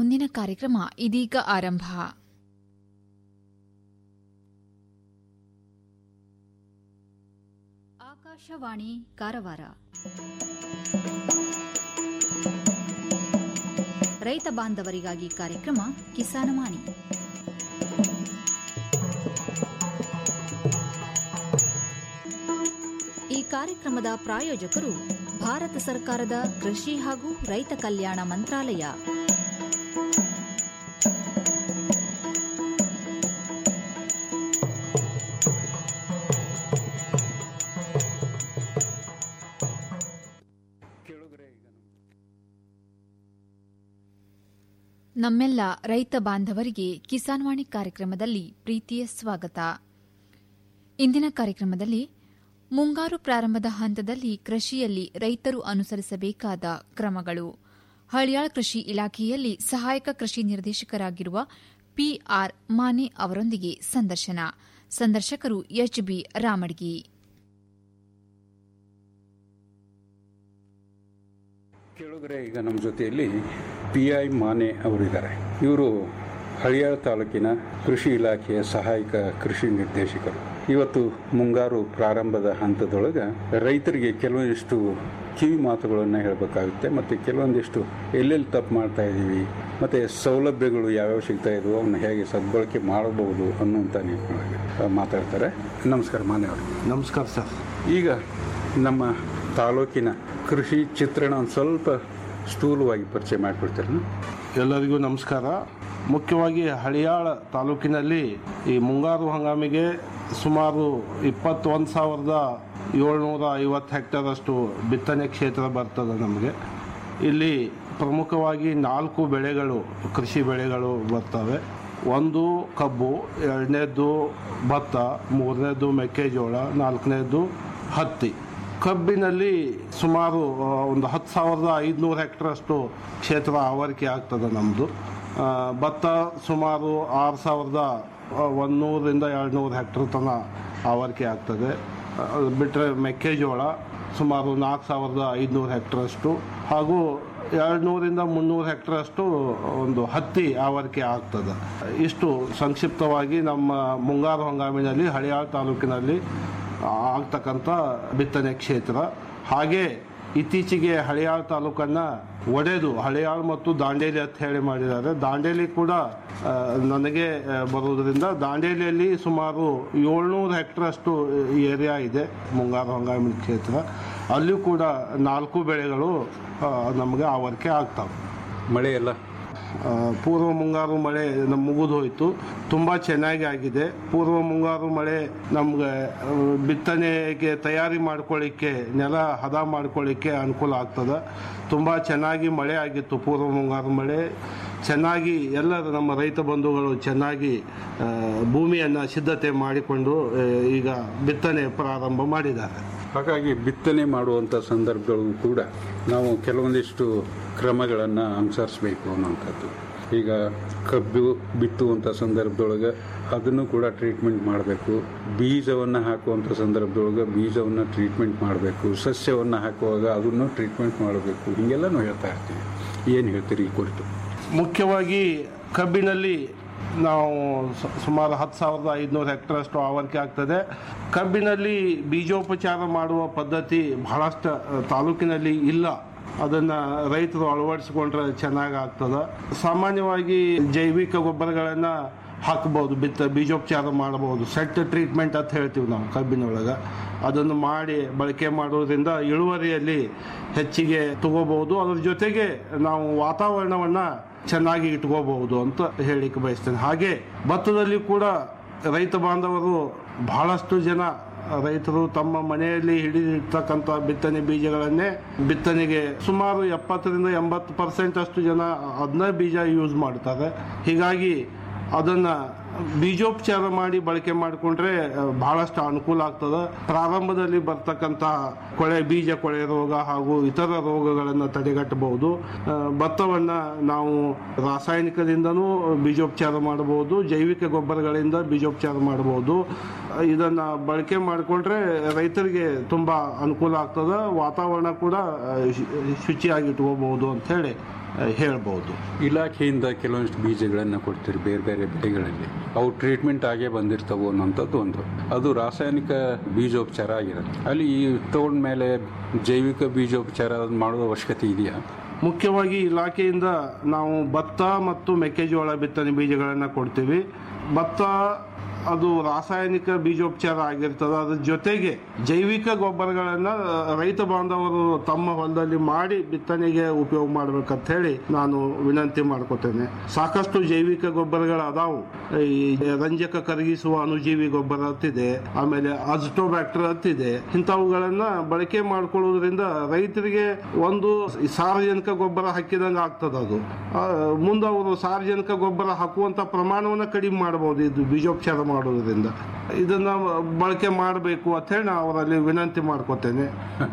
ಮುಂದಿನ ಕಾರ್ಯಕ್ರಮ ಇದೀಗ ಆರಂಭ ಆಕಾಶವಾಣಿ ಕಾರವಾರ ರೈತ ಬಾಂಧವರಿಗಾಗಿ ಕಾರ್ಯಕ್ರಮ ಕಿಸಾನವಾಣಿ ಈ ಕಾರ್ಯಕ್ರಮದ ಪ್ರಾಯೋಜಕರು ಭಾರತ ಸರ್ಕಾರದ ಕೃಷಿ ಹಾಗೂ ರೈತ ಕಲ್ಯಾಣ ಮಂತ್ರಾಲಯ ನಮ್ಮೆಲ್ಲ ರೈತ ಬಾಂಧವರಿಗೆ ಕಿಸಾನ್ವಾಣಿ ಕಾರ್ಯಕ್ರಮದಲ್ಲಿ ಪ್ರೀತಿಯ ಸ್ವಾಗತ ಇಂದಿನ ಕಾರ್ಯಕ್ರಮದಲ್ಲಿ ಮುಂಗಾರು ಪ್ರಾರಂಭದ ಹಂತದಲ್ಲಿ ಕೃಷಿಯಲ್ಲಿ ರೈತರು ಅನುಸರಿಸಬೇಕಾದ ಕ್ರಮಗಳು ಹಳಿಯಾಳ ಕೃಷಿ ಇಲಾಖೆಯಲ್ಲಿ ಸಹಾಯಕ ಕೃಷಿ ನಿರ್ದೇಶಕರಾಗಿರುವ ಪಿಆರ್ ಮಾನೆ ಅವರೊಂದಿಗೆ ಸಂದರ್ಶನ ಸಂದರ್ಶಕರು ಎಚ್ಬಿ ರಾಮಡ್ಗಿ ಕೇಳುಗರೆ ಈಗ ನಮ್ಮ ಜೊತೆಯಲ್ಲಿ ಪಿ ಐ ಮಾನೆ ಅವರಿದ್ದಾರೆ ಇವರು ಹಳಿಯಾಳ ತಾಲೂಕಿನ ಕೃಷಿ ಇಲಾಖೆಯ ಸಹಾಯಕ ಕೃಷಿ ನಿರ್ದೇಶಕರು ಇವತ್ತು ಮುಂಗಾರು ಪ್ರಾರಂಭದ ಹಂತದೊಳಗೆ ರೈತರಿಗೆ ಕೆಲವೊಂದಿಷ್ಟು ಕಿವಿ ಮಾತುಗಳನ್ನು ಹೇಳಬೇಕಾಗುತ್ತೆ ಮತ್ತು ಕೆಲವೊಂದಿಷ್ಟು ಎಲ್ಲೆಲ್ಲಿ ತಪ್ಪು ಮಾಡ್ತಾ ಇದ್ದೀವಿ ಮತ್ತು ಸೌಲಭ್ಯಗಳು ಯಾವ್ಯಾವ ಸಿಗ್ತಾ ಇದ್ವು ಅವನ್ನ ಹೇಗೆ ಸದ್ಬಳಕೆ ಮಾಡಬಹುದು ಅನ್ನುವಂಥ ನಿಟ್ಟಿನೊಳಗೆ ಮಾತಾಡ್ತಾರೆ ನಮಸ್ಕಾರ ಮಾನೆ ಅವರು ನಮಸ್ಕಾರ ಸರ್ ಈಗ ನಮ್ಮ ತಾಲೂಕಿನ ಕೃಷಿ ಚಿತ್ರಣ ಒಂದು ಸ್ವಲ್ಪ ಸ್ಥೂಲವಾಗಿ ಪರಿಚಯ ಮಾಡಿಕೊಡ್ತಾರೆ ಎಲ್ಲರಿಗೂ ನಮಸ್ಕಾರ ಮುಖ್ಯವಾಗಿ ಹಳಿಯಾಳ ತಾಲೂಕಿನಲ್ಲಿ ಈ ಮುಂಗಾರು ಹಂಗಾಮಿಗೆ ಸುಮಾರು ಇಪ್ಪತ್ತೊಂದು ಸಾವಿರದ ಏಳ್ನೂರ ಐವತ್ತು ಹೆಕ್ಟೇರ್ ಅಷ್ಟು ಬಿತ್ತನೆ ಕ್ಷೇತ್ರ ಬರ್ತದೆ ನಮಗೆ ಇಲ್ಲಿ ಪ್ರಮುಖವಾಗಿ ನಾಲ್ಕು ಬೆಳೆಗಳು ಕೃಷಿ ಬೆಳೆಗಳು ಬರ್ತವೆ ಒಂದು ಕಬ್ಬು ಎರಡನೇದ್ದು ಭತ್ತ ಮೂರನೇದ್ದು ಮೆಕ್ಕೆಜೋಳ ನಾಲ್ಕನೇದ್ದು ಹತ್ತಿ ಕಬ್ಬಿನಲ್ಲಿ ಸುಮಾರು ಆ, ಒಂದು ಹತ್ತು ಸಾವಿರದ ಐದುನೂರು ಹೆಕ್ಟರ್ ಅಷ್ಟು ಕ್ಷೇತ್ರ ಆವರಿಕೆ ಆಗ್ತದೆ ನಮ್ಮದು ಭತ್ತ ಸುಮಾರು ಆರು ಸಾವಿರದ ಒಂದೂರಿಂದ ಎರಡುನೂರು ಹೆಕ್ಟರ್ ತನಕ ಆವರಿಕೆ ಆಗ್ತದೆ ಅದು ಬಿಟ್ಟರೆ ಮೆಕ್ಕೆಜೋಳ ಸುಮಾರು ನಾಲ್ಕು ಸಾವಿರದ ಐದುನೂರು ಹೆಕ್ಟರಷ್ಟು ಹಾಗೂ ಎರಡುನೂರಿಂದ ಮುನ್ನೂರು ಹೆಕ್ಟರಷ್ಟು ಒಂದು ಹತ್ತಿ ಆವರಿಕೆ ಆಗ್ತದೆ ಇಷ್ಟು ಸಂಕ್ಷಿಪ್ತವಾಗಿ ನಮ್ಮ ಮುಂಗಾರು ಹಂಗಾಮಿನಲ್ಲಿ ಹಳಿಯಾಳ ತಾಲೂಕಿನಲ್ಲಿ ಆಗ್ತಕ್ಕಂಥ ಬಿತ್ತನೆ ಕ್ಷೇತ್ರ ಹಾಗೆ ಇತ್ತೀಚೆಗೆ ಹಳಿಯಾಳ ತಾಲೂಕನ್ನು ಒಡೆದು ಹಳಿಯಾಳ ಮತ್ತು ದಾಂಡೇಲಿ ಅಂತ ಹೇಳಿ ಮಾಡಿದ್ದಾರೆ ದಾಂಡೇಲಿ ಕೂಡ ಆ, ನನಗೆ ಆ, ಬರುವುದರಿಂದ ದಾಂಡೇಲಿಯಲ್ಲಿ ಸುಮಾರು ಏಳ್ನೂರು ಹೆಕ್ಟರ್ ಅಷ್ಟು ಏರಿಯಾ ಇದೆ ಮುಂಗಾರು ಹಂಗಾಮಿನ ಕ್ಷೇತ್ರ ಅಲ್ಲಿಯೂ ಕೂಡ ನಾಲ್ಕು ಬೆಳೆಗಳು ಆ, ನಮಗೆ ಆವರಿಕೆ ಆಗ್ತವೆ ಮಳೆ ಎಲ್ಲ ಆ, ಪೂರ್ವ ಮುಂಗಾರು ಮಳೆ ನಮ್ಮ ಮುಗಿದು ಹೋಯಿತು ತುಂಬ ಚೆನ್ನಾಗಿ ಆಗಿದೆ ಪೂರ್ವ ಮುಂಗಾರು ಮಳೆ ನಮ್ಗೆ ಆ, ಬಿತ್ತನೆಗೆ ತಯಾರಿ ಮಾಡ್ಕೊಳ್ಳಿಕ್ಕೆ ನೆಲ ಹದ ಮಾಡ್ಕೊಳ್ಳಿಕ್ಕೆ ಅನುಕೂಲ ಆಗ್ತದೆ ತುಂಬ ಚೆನ್ನಾಗಿ ಮಳೆ ಆಗಿತ್ತು ಪೂರ್ವ ಮುಂಗಾರು ಮಳೆ ಚೆನ್ನಾಗಿ ಎಲ್ಲರೂ ನಮ್ಮ ರೈತ ಬಂಧುಗಳು ಚೆನ್ನಾಗಿ ಆ, ಭೂಮಿಯನ್ನು ಸಿದ್ಧತೆ ಮಾಡಿಕೊಂಡು ಆ, ಈಗ ಬಿತ್ತನೆ ಪ್ರಾರಂಭ ಮಾಡಿದ್ದಾರೆ ಹಾಗಾಗಿ ಬಿತ್ತನೆ ಮಾಡುವಂಥ ಸಂದರ್ಭದೊಳಗೂ ಕೂಡ ನಾವು ಕೆಲವೊಂದಿಷ್ಟು ಕ್ರಮಗಳನ್ನು ಅನುಸರಿಸಬೇಕು ಅನ್ನುವಂಥದ್ದು ಈಗ ಕಬ್ಬು ಬಿತ್ತುವಂಥ ಸಂದರ್ಭದೊಳಗೆ ಅದನ್ನು ಕೂಡ ಟ್ರೀಟ್ಮೆಂಟ್ ಮಾಡಬೇಕು ಬೀಜವನ್ನು ಹಾಕುವಂಥ ಸಂದರ್ಭದೊಳಗೆ ಬೀಜವನ್ನು ಟ್ರೀಟ್ಮೆಂಟ್ ಮಾಡಬೇಕು ಸಸ್ಯವನ್ನು ಹಾಕುವಾಗ ಅದನ್ನು ಟ್ರೀಟ್ಮೆಂಟ್ ಮಾಡಬೇಕು ಹೀಗೆಲ್ಲನೂ ಹೇಳ್ತಾ ಇರ್ತೀವಿ ಏನು ಹೇಳ್ತೀರಿ ಈ ಕುರಿತು ಮುಖ್ಯವಾಗಿ ಕಬ್ಬಿನಲ್ಲಿ ನಾವು ಸ- ಸುಮಾರು ಹತ್ತು ಸಾವಿರದ ಐದುನೂರು ಹೆಕ್ಟರ್ ಅಷ್ಟು ಆವರಿಕೆ ಆಗ್ತದೆ ಕಬ್ಬಿನಲ್ಲಿ ಬೀಜೋಪಚಾರ ಮಾಡುವ ಪದ್ಧತಿ ಬಹಳಷ್ಟು ಆ, ತಾಲೂಕಿನಲ್ಲಿ ಇಲ್ಲ ಅದನ್ನು ರೈತರು ಅಳವಡಿಸಿಕೊಂಡ್ರೆ ಚೆನ್ನಾಗಿ ಆಗ್ತದೆ ಸಾಮಾನ್ಯವಾಗಿ ಜೈವಿಕ ಗೊಬ್ಬರಗಳನ್ನು ಹಾಕ್ಬೋದು ಬಿತ್ತ ಬೀಜೋಪಚಾರ ಮಾಡಬಹುದು ಸೆಟ್ ಟ್ರೀಟ್ಮೆಂಟ್ ಅಂತ ಹೇಳ್ತೀವಿ ನಾವು ಕಬ್ಬಿನೊಳಗೆ ಅದನ್ನು ಮಾಡಿ ಬಳಕೆ ಮಾಡೋದ್ರಿಂದ ಇಳುವರಿಯಲ್ಲಿ ಹೆಚ್ಚಿಗೆ ತಗೋಬಹುದು ಅದ್ರ ಜೊತೆಗೆ ನಾವು ವಾತಾವರಣವನ್ನು ಚೆನ್ನಾಗಿ ಇಟ್ಕೋಬಹುದು ಅಂತ ಹೇಳಿಕ್ಕೆ ಬಯಸ್ತೇನೆ ಹಾಗೆ ಭತ್ತದಲ್ಲಿ ಕೂಡ ರೈತ ಬಾಂಧವರು ಬಹಳಷ್ಟು ಜನ ರೈತರು ತಮ್ಮ ಮನೆಯಲ್ಲಿ ಹಿಡಿದಿರ್ತಕ್ಕಂಥ ಬಿತ್ತನೆ ಬೀಜಗಳನ್ನೇ ಬಿತ್ತನೆಗೆ ಸುಮಾರು ಎಪ್ಪತ್ತರಿಂದ ಎಂಬತ್ತು ಪರ್ಸೆಂಟ್ ಅಷ್ಟು ಜನ ಅದನ್ನ ಬೀಜ ಯೂಸ್ ಮಾಡ್ತಾರೆ ಹೀಗಾಗಿ ಅದನ್ನ ಬೀಜೋಪಚಾರ ಮಾಡಿ ಬಳಕೆ ಮಾಡಿಕೊಂಡ್ರೆ ಬಹಳಷ್ಟು ಅನುಕೂಲ ಆಗ್ತದೆ ಪ್ರಾರಂಭದಲ್ಲಿ ಬರ್ತಕ್ಕಂಥ ಕೊಳೆ ಬೀಜ ಕೊಳೆ ರೋಗ ಹಾಗೂ ಇತರ ರೋಗಗಳನ್ನು ತಡೆಗಟ್ಟಬಹುದು ಆ, ಭತ್ತವನ್ನ ನಾವು ರಾಸಾಯನಿಕದಿಂದನೂ ಬೀಜೋಪಚಾರ ಮಾಡಬಹುದು ಜೈವಿಕ ಗೊಬ್ಬರಗಳಿಂದ ಬೀಜೋಪಚಾರ ಮಾಡಬಹುದು ಇದನ್ನ ಬಳಕೆ ಮಾಡಿಕೊಂಡ್ರೆ ರೈತರಿಗೆ ತುಂಬಾ ಅನುಕೂಲ ಆಗ್ತದೆ ವಾತಾವರಣ ಕೂಡ ಆ, ಶು- ಶುಚಿಯಾಗಿ ಇಟ್ಕೋಬಹುದು ಅಂತ ಹೇಳಿ ಆ, ಹೇಳ್ಬೋದು ಇಲಾಖೆಯಿಂದ ಕೆಲವೊಂದಿಷ್ಟು ಬೀಜಗಳನ್ನು ಕೊಡ್ತೀರಿ ಬೇರೆ ಬೇರೆ ಬೆಳೆಗಳಲ್ಲಿ ಅವು ಟ್ರೀಟ್ಮೆಂಟ್ ಆಗೇ ಬಂದಿರ್ತವು ಅನ್ನೋಂಥದ್ದು ಒಂದು ಅದು ರಾಸಾಯನಿಕ ಬೀಜೋಪಚಾರ ಆಗಿರುತ್ತೆ ಅಲ್ಲಿ ಈ ತಗೊಂಡ್ಮೇಲೆ ಜೈವಿಕ ಬೀಜೋಪಚಾರ ಅದನ್ನ ಮಾಡುವ ಅವಶ್ಯಕತೆ ಇದೆಯಾ ಮುಖ್ಯವಾಗಿ ಇಲಾಖೆಯಿಂದ ನಾವು ಭತ್ತ ಮತ್ತು ಮೆಕ್ಕೆಜೋಳ ಬಿತ್ತನೆ ಬೀಜಗಳನ್ನು ಕೊಡ್ತೀವಿ ಭತ್ತ ಅದು ರಾಸಾಯನಿಕ ಬೀಜೋಪಚಾರ ಆಗಿರ್ತದೆ ಅದ್ರ ಜೊತೆಗೆ ಜೈವಿಕ ಗೊಬ್ಬರಗಳನ್ನು ರೈತ ಬಾಂಧವರು ತಮ್ಮ ಹೊಲದಲ್ಲಿ ಮಾಡಿ ಬಿತ್ತನೆಗೆ ಉಪಯೋಗ ಮಾಡ್ಬೇಕಂತ ಹೇಳಿ ನಾನು ವಿನಂತಿ ಮಾಡ್ಕೊತೇನೆ ಸಾಕಷ್ಟು ಜೈವಿಕ ಗೊಬ್ಬರಗಳು ಅದಾವು ಈ ರಂಜಕ ಕರಗಿಸುವ ಅಣುಜೀವಿ ಗೊಬ್ಬರ ಹತ್ತಿದೆ ಆಮೇಲೆ ಅಜಿಟೋಬ್ಯಾಕ್ಟರ್ ಹತ್ತಿದೆ ಇಂಥವುಗಳನ್ನ ಬಳಕೆ ಮಾಡ್ಕೊಳ್ಳೋದ್ರಿಂದ ರೈತರಿಗೆ ಒಂದು ಸಾರ್ವಜನಿಕ ಗೊಬ್ಬರ ಹಾಕಿದಂಗೆ ಆಗ್ತದೆ ಅದು ಆ, ಮುಂದೆ ಅವರು ಸಾರ್ವಜನಿಕ ಗೊಬ್ಬರ ಹಾಕುವಂತ ಪ್ರಮಾಣವನ್ನ ಕಡಿಮೆ ಮಾಡಬಹುದು ಇದು ಬೀಜೋಪಚಾರ ಮಾಡೋದ್ರಿಂದ ಇದನ್ನ ಬಳಕೆ ಮಾಡಬೇಕು ಅಂತ ಹೇಳಿ ನಾನು ಅವರಲ್ಲಿ ವಿನಂತಿ ಮಾಡ್ಕೊತೇನೆ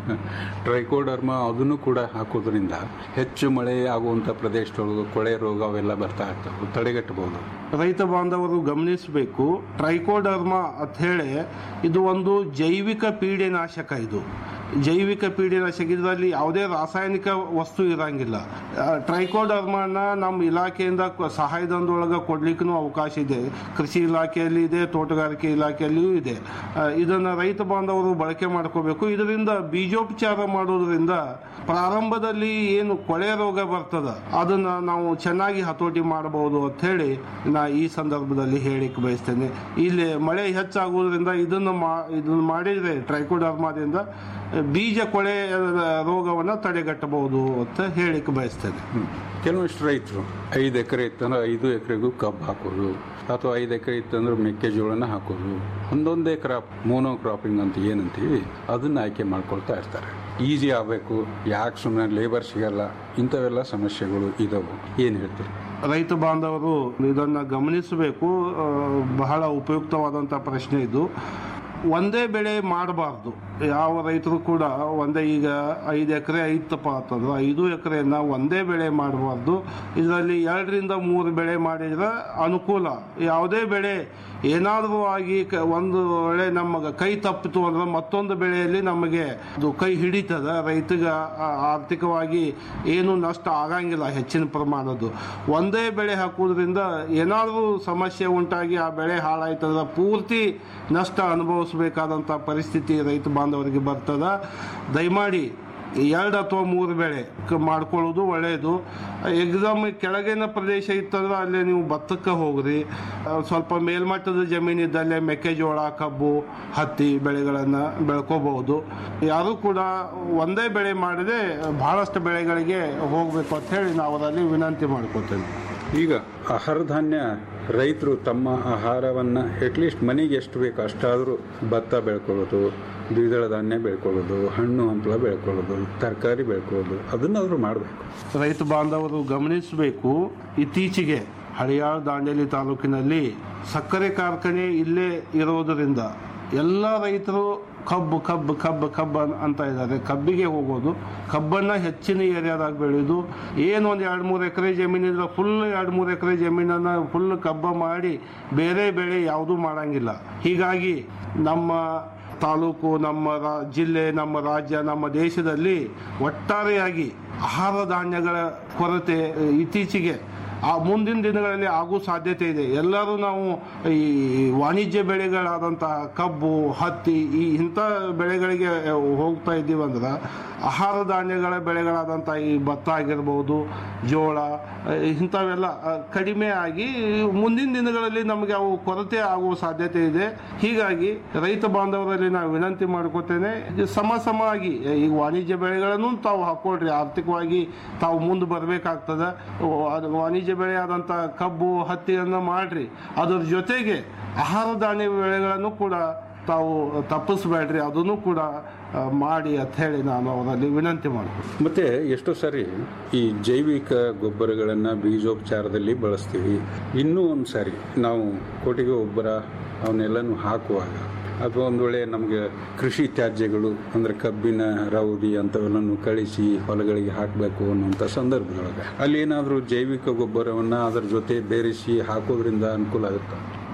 ಟ್ರೈಕೋಡರ್ಮ ಅದನ್ನು ಕೂಡ ಹಾಕೋದ್ರಿಂದ ಹೆಚ್ಚು ಮಳೆ ಆಗುವಂಥ ಪ್ರದೇಶದೊಳಗೆ ಕೊಳೆ ರೋಗ ಅವೆಲ್ಲ ಬರ್ತಾ ಇರ್ತವೆ ತಡೆಗಟ್ಟಬಹುದು ರೈತ ಬಾಂಧವರು ಗಮನಿಸಬೇಕು ಟ್ರೈಕೋಡರ್ಮ ಅಂತ ಹೇಳಿ ಇದು ಒಂದು ಜೈವಿಕ ಪೀಡೆನಾಶಕ ಇದು ಜೈವಿಕ ಪೀಡೆನಾಶಕ ಇದರಲ್ಲಿ ಯಾವುದೇ ರಾಸಾಯನಿಕ ವಸ್ತು ಇರಂಗಿಲ್ಲ ಆ, ಟ್ರೈಕೋಡರ್ಮನ ನಮ್ಮ ಇಲಾಖೆಯಿಂದ ಕ- ಸಹಾಯಧನದೊಳಗೆ ಕೊಡ್ಲಿಕ್ಕೂ ಅವಕಾಶ ಇದೆ ಕೃಷಿ ಇಲಾಖೆಯಲ್ಲಿ ಇದೆ ತೋಟಗಾರಿಕೆ ಇಲಾಖೆಯಲ್ಲಿಯೂ ಇದೆ ಆ, ಇದನ್ನ ರೈತ ಬಾಂಧವರು ಬಳಕೆ ಮಾಡ್ಕೋಬೇಕು ಇದರಿಂದ ಬೀಜೋಪಚಾರ ಮಾಡೋದ್ರಿಂದ ಪ್ರಾರಂಭದಲ್ಲಿ ಏನು ಕೊಳೆ ರೋಗ ಬರ್ತದ ಅದನ್ನ ನಾವು ಚೆನ್ನಾಗಿ ಹತೋಟಿ ಮಾಡಬಹುದು ಅಂತ ಹೇಳಿ ನಾ ಈ ಸಂದರ್ಭದಲ್ಲಿ ಹೇಳಿಕ್ ಬಯಸ್ತೇನೆ ಇಲ್ಲಿ ಮಳೆ ಹೆಚ್ಚಾಗುವುದರಿಂದ ಇದನ್ನ ಮಾ ಇದನ್ನ ಮಾಡಿದ್ರೆ ಟ್ರೈಕೋಡರ್ಮಾದಿಂದ ಬೀಜ ಕೊಳೆ ರೋಗವನ್ನ ತಡೆಗಟ್ಟಬಹುದು ಅಂತ ಹೇಳಿಕ್ ಬಯಸ್ತೇನೆ ಕೆಲವಷ್ಟು ರೈತರು ಐದು ಎಕರೆ ಇತ್ತಂದ್ರೆ ಐದು ಎಕರೆಗೂ ಕಬ್ಬು ಹಾಕೋದು ಅಥವಾ ಐದು ಎಕರೆ ಇತ್ತಂದ್ರೆ ಮೆಕ್ಕೆಜೋಳನ ಹಾಕೋದು ಒಂದೊಂದೇ ಕ್ರಾಪ್ ಮೋನೋ ಕ್ರಾಪಿಂಗ್ ಅಂತ ಏನಂತೀವಿ ಅದನ್ನ ಆಯ್ಕೆ ಮಾಡ್ಕೊಳ್ತಾ ಇರ್ತಾರೆ ಈಸಿ ಆಗಬೇಕು ಯಾಕೆ ಸುಮ್ಮನೆ ಲೇಬರ್ ಸಿಗಲ್ಲ ಇಂಥವೆಲ್ಲ ಸಮಸ್ಯೆಗಳು ಇದಾವು ಏನು ಹೇಳ್ತೀರಿ ರೈತ ಬಾಂಧವರು ಇದನ್ನ ಗಮನಿಸಬೇಕು ಆ, ಬಹಳ ಉಪಯುಕ್ತವಾದಂಥ ಪ್ರಶ್ನೆ ಇದು ಒಂದೇ ಬೆಳೆ ಮಾಡಬಾರ್ದು ಯಾವ ರೈತರು ಕೂಡ ಒಂದೇ ಈಗ ಐದು ಎಕರೆ ಐತಪ್ಪ ಅಂತಂದ್ರೆ ಐದು ಎಕರೆಯನ್ನ ಒಂದೇ ಬೆಳೆ ಮಾಡಬಾರ್ದು ಇದರಲ್ಲಿ ಎರಡರಿಂದ ಮೂರು ಬೆಳೆ ಮಾಡಿದ್ರೆ ಅನುಕೂಲ ಯಾವುದೇ ಬೆಳೆ ಏನಾದರೂ ಆಗಿ ಕ- ಒಂದು ವೇಳೆ ನಮಗೆ ಕೈ ತಪ್ಪಿತು ಅಂದ್ರೆ ಮತ್ತೊಂದು ಬೆಳೆಯಲ್ಲಿ ನಮಗೆ ಅದು ಕೈ ಹಿಡಿತದ ರೈತಗ ಆ- ಆರ್ಥಿಕವಾಗಿ ಏನು ನಷ್ಟ ಆಗಂಗಿಲ್ಲ ಹೆಚ್ಚಿನ ಪ್ರಮಾಣದ್ದು ಒಂದೇ ಬೆಳೆ ಹಾಕುವುದರಿಂದ ಏನಾದರೂ ಸಮಸ್ಯೆ ಉಂಟಾಗಿ ಆ ಬೆಳೆ ಹಾಳಾಯ್ತದ ಪೂರ್ತಿ ನಷ್ಟ ಅನುಭವಿಸಬೇಕಾದಂಥ ಪರಿಸ್ಥಿತಿ ರೈತ ಬಾಂಧವರಿಗೆ ಬರ್ತದ ದಯಮಾಡಿ ಎರಡು ಅಥವಾ ಮೂರು ಬೆಳೆ ಕ- ಮಾಡ್ಕೊಳ್ಳೋದು ಒಳ್ಳೆಯದು ಎಕ್ಸಾಮ್ ಕೆಳಗಿನ ಪ್ರದೇಶ ಇತ್ತಂದ್ರೆ ಅಲ್ಲೇ ನೀವು ಭತ್ತಕ್ಕೆ ಹೋಗ್ರಿ ಆ, ಸ್ವಲ್ಪ ಮೇಲ್ಮಟ್ಟದ ಜಮೀನು ಇದ್ದಲ್ಲೇ ಮೆಕ್ಕೆಜೋಳ ಕಬ್ಬು ಹತ್ತಿ ಬೆಳೆಗಳನ್ನು ಬೆಳ್ಕೋಬಹುದು ಯಾರು ಕೂಡ ಒಂದೇ ಬೆಳೆ ಮಾಡದೆ ಬಹಳಷ್ಟು ಬೆಳೆಗಳಿಗೆ ಹೋಗಬೇಕು ಅಂತ ಹೇಳಿ ನಾವು ಅದರಲ್ಲಿ ವಿನಂತಿ ಮಾಡ್ಕೊತೇನೆ ಈಗ ಆಹಾರ ಧಾನ್ಯ ರೈತರು ತಮ್ಮ ಆಹಾರವನ್ನ ಅಟ್ಲೀಸ್ಟ್ ಮನೆಗೆ ಎಷ್ಟು ಬೇಕು ಅಷ್ಟಾದರೂ ಭತ್ತ ಬೆಳ್ಕೊಳ್ಳೋದು ದ್ವಿದಳ ಧಾನ್ಯ ಬೆಳ್ಕೊಳ್ಳೋದು ಹಣ್ಣು ಹಂಪಲ ಬೆಳ್ಕೊಳ್ಳೋದು ತರಕಾರಿ ಬೆಳ್ಕೊಳ್ಳೋದು ಅದನ್ನಾದ್ರೂ ಮಾಡಬೇಕು ರೈತ ಬಾಂಧವರು ಗಮನಿಸಬೇಕು ಇತ್ತೀಚೆಗೆ ಹಳಿಯಾಳ ದಾಂಡೇಲಿ ತಾಲೂಕಿನಲ್ಲಿ ಸಕ್ಕರೆ ಕಾರ್ಖಾನೆ ಇಲ್ಲೇ ಇರೋದರಿಂದ ಎಲ್ಲ ರೈತರು ಕಬ್ಬು ಕಬ್ಬು ಕಬ್ಬು ಕಬ್ಬು ಅನ್- ಅಂತ ಇದ್ದಾರೆ ಕಬ್ಬಿಗೆ ಹೋಗೋದು ಕಬ್ಬನ್ನ ಹೆಚ್ಚಿನ ಏರಿಯಾದಾಗ ಬೆಳೆಯೋದು ಏನು ಒಂದು ಎರಡು ಮೂರು ಎಕರೆ ಜಮೀನಿದ್ರೆ ಫುಲ್ ಎರಡು ಮೂರು ಎಕರೆ ಜಮೀನನ್ನ ಫುಲ್ ಕಬ್ಬ ಮಾಡಿ ಬೇರೆ ಬೆಳೆ ಯಾವುದೂ ಮಾಡಂಗಿಲ್ಲ ಹೀಗಾಗಿ ನಮ್ಮ ತಾಲೂಕು ನಮ್ಮ ರಾ- ಜಿಲ್ಲೆ ನಮ್ಮ ರಾಜ್ಯ ನಮ್ಮ ದೇಶದಲ್ಲಿ ಒಟ್ಟಾರೆಯಾಗಿ ಆಹಾರ ಧಾನ್ಯಗಳ ಕೊರತೆ ಇತ್ತೀಚೆಗೆ ಆ ಮುಂದಿನ ದಿನಗಳಲ್ಲಿ ಆಗೋ ಸಾಧ್ಯತೆ ಇದೆ ಎಲ್ಲರೂ ನಾವು ಈ ವಾಣಿಜ್ಯ ಬೆಳೆಗಳಾದಂತಹ ಕಬ್ಬು ಹತ್ತಿ ಈ ಇಂಥ ಬೆಳೆಗಳಿಗೆ ಹೋಗ್ತಾ ಇದ್ದೀವಿ ಅಂದ್ರೆ ಆಹಾರ ಧಾನ್ಯಗಳ ಬೆಳೆಗಳಾದಂಥ ಈ ಭತ್ತ ಆಗಿರ್ಬೋದು ಜೋಳ ಅಹ್, ಇಂಥವೆಲ್ಲ ಅಹ್, ಕಡಿಮೆ ಆಗಿ ಮುಂದಿನ ದಿನಗಳಲ್ಲಿ ನಮಗೆ ಅವು ಕೊರತೆ ಆಗುವ ಸಾಧ್ಯತೆ ಇದೆ ಹೀಗಾಗಿ ರೈತ ಬಾಂಧವರಲ್ಲಿ ನಾವು ವಿನಂತಿ ಮಾಡ್ಕೋತೇನೆ ಇದು ಸಮ ಸಮವಾಗಿ ಈ ವಾಣಿಜ್ಯ ಬೆಳೆಗಳನ್ನು ತಾವು ಹಾಕೊಳ್ರಿ ಆರ್ಥಿಕವಾಗಿ ತಾವು ಮುಂದೆ ಬರಬೇಕಾಗ್ತದೆ ಅದು ವಾಣಿಜ್ಯ ಬೆಳೆ ಆದಂಥ ಕಬ್ಬು ಹತ್ತಿಯನ್ನು ಮಾಡ್ರಿ ಅದ್ರ ಜೊತೆಗೆ ಆಹಾರ ಧಾನ್ಯ ಬೆಳೆಗಳನ್ನು ಕೂಡ ತಾವು ತಪ್ಪಿಸ್ಬೇಡ್ರಿ ಅದನ್ನು ಕೂಡ ಆ, ಮಾಡಿ ಅಂತ ಹೇಳಿ ನಾನು ಅವರಲ್ಲಿ ವಿನಂತಿ ಮಾಡ್ತೀನಿ ಮತ್ತೆ ಎಷ್ಟೋ ಸಾರಿ ಈ ಜೈವಿಕ ಗೊಬ್ಬರಗಳನ್ನು ಬೀಜೋಪಚಾರದಲ್ಲಿ ಬಳಸ್ತೀವಿ ಇನ್ನೂ ಒಂದು ಸಾರಿ ನಾವು ಕೊಟ್ಟಿಗೆ ಗೊಬ್ಬರ ಅವನ್ನೆಲ್ಲನೂ ಹಾಕುವಾಗ ಅಥವಾ ಒಂದು ವೇಳೆ ನಮಗೆ ಕೃಷಿ ತ್ಯಾಜ್ಯಗಳು ಅಂದರೆ ಕಬ್ಬಿನ ರೌದಿ ಅಂಥವೆಲ್ಲನೂ ಕಳಿಸಿ ಹೊಲಗಳಿಗೆ ಹಾಕಬೇಕು ಅನ್ನುವಂಥ ಸಂದರ್ಭದೊಳಗೆ ಅಲ್ಲಿ ಏನಾದರೂ ಜೈವಿಕ ಗೊಬ್ಬರವನ್ನು ಅದರ ಜೊತೆ ಬೇರಿಸಿ ಹಾಕೋದ್ರಿಂದ ಅನುಕೂಲ ಆಗುತ್ತೆ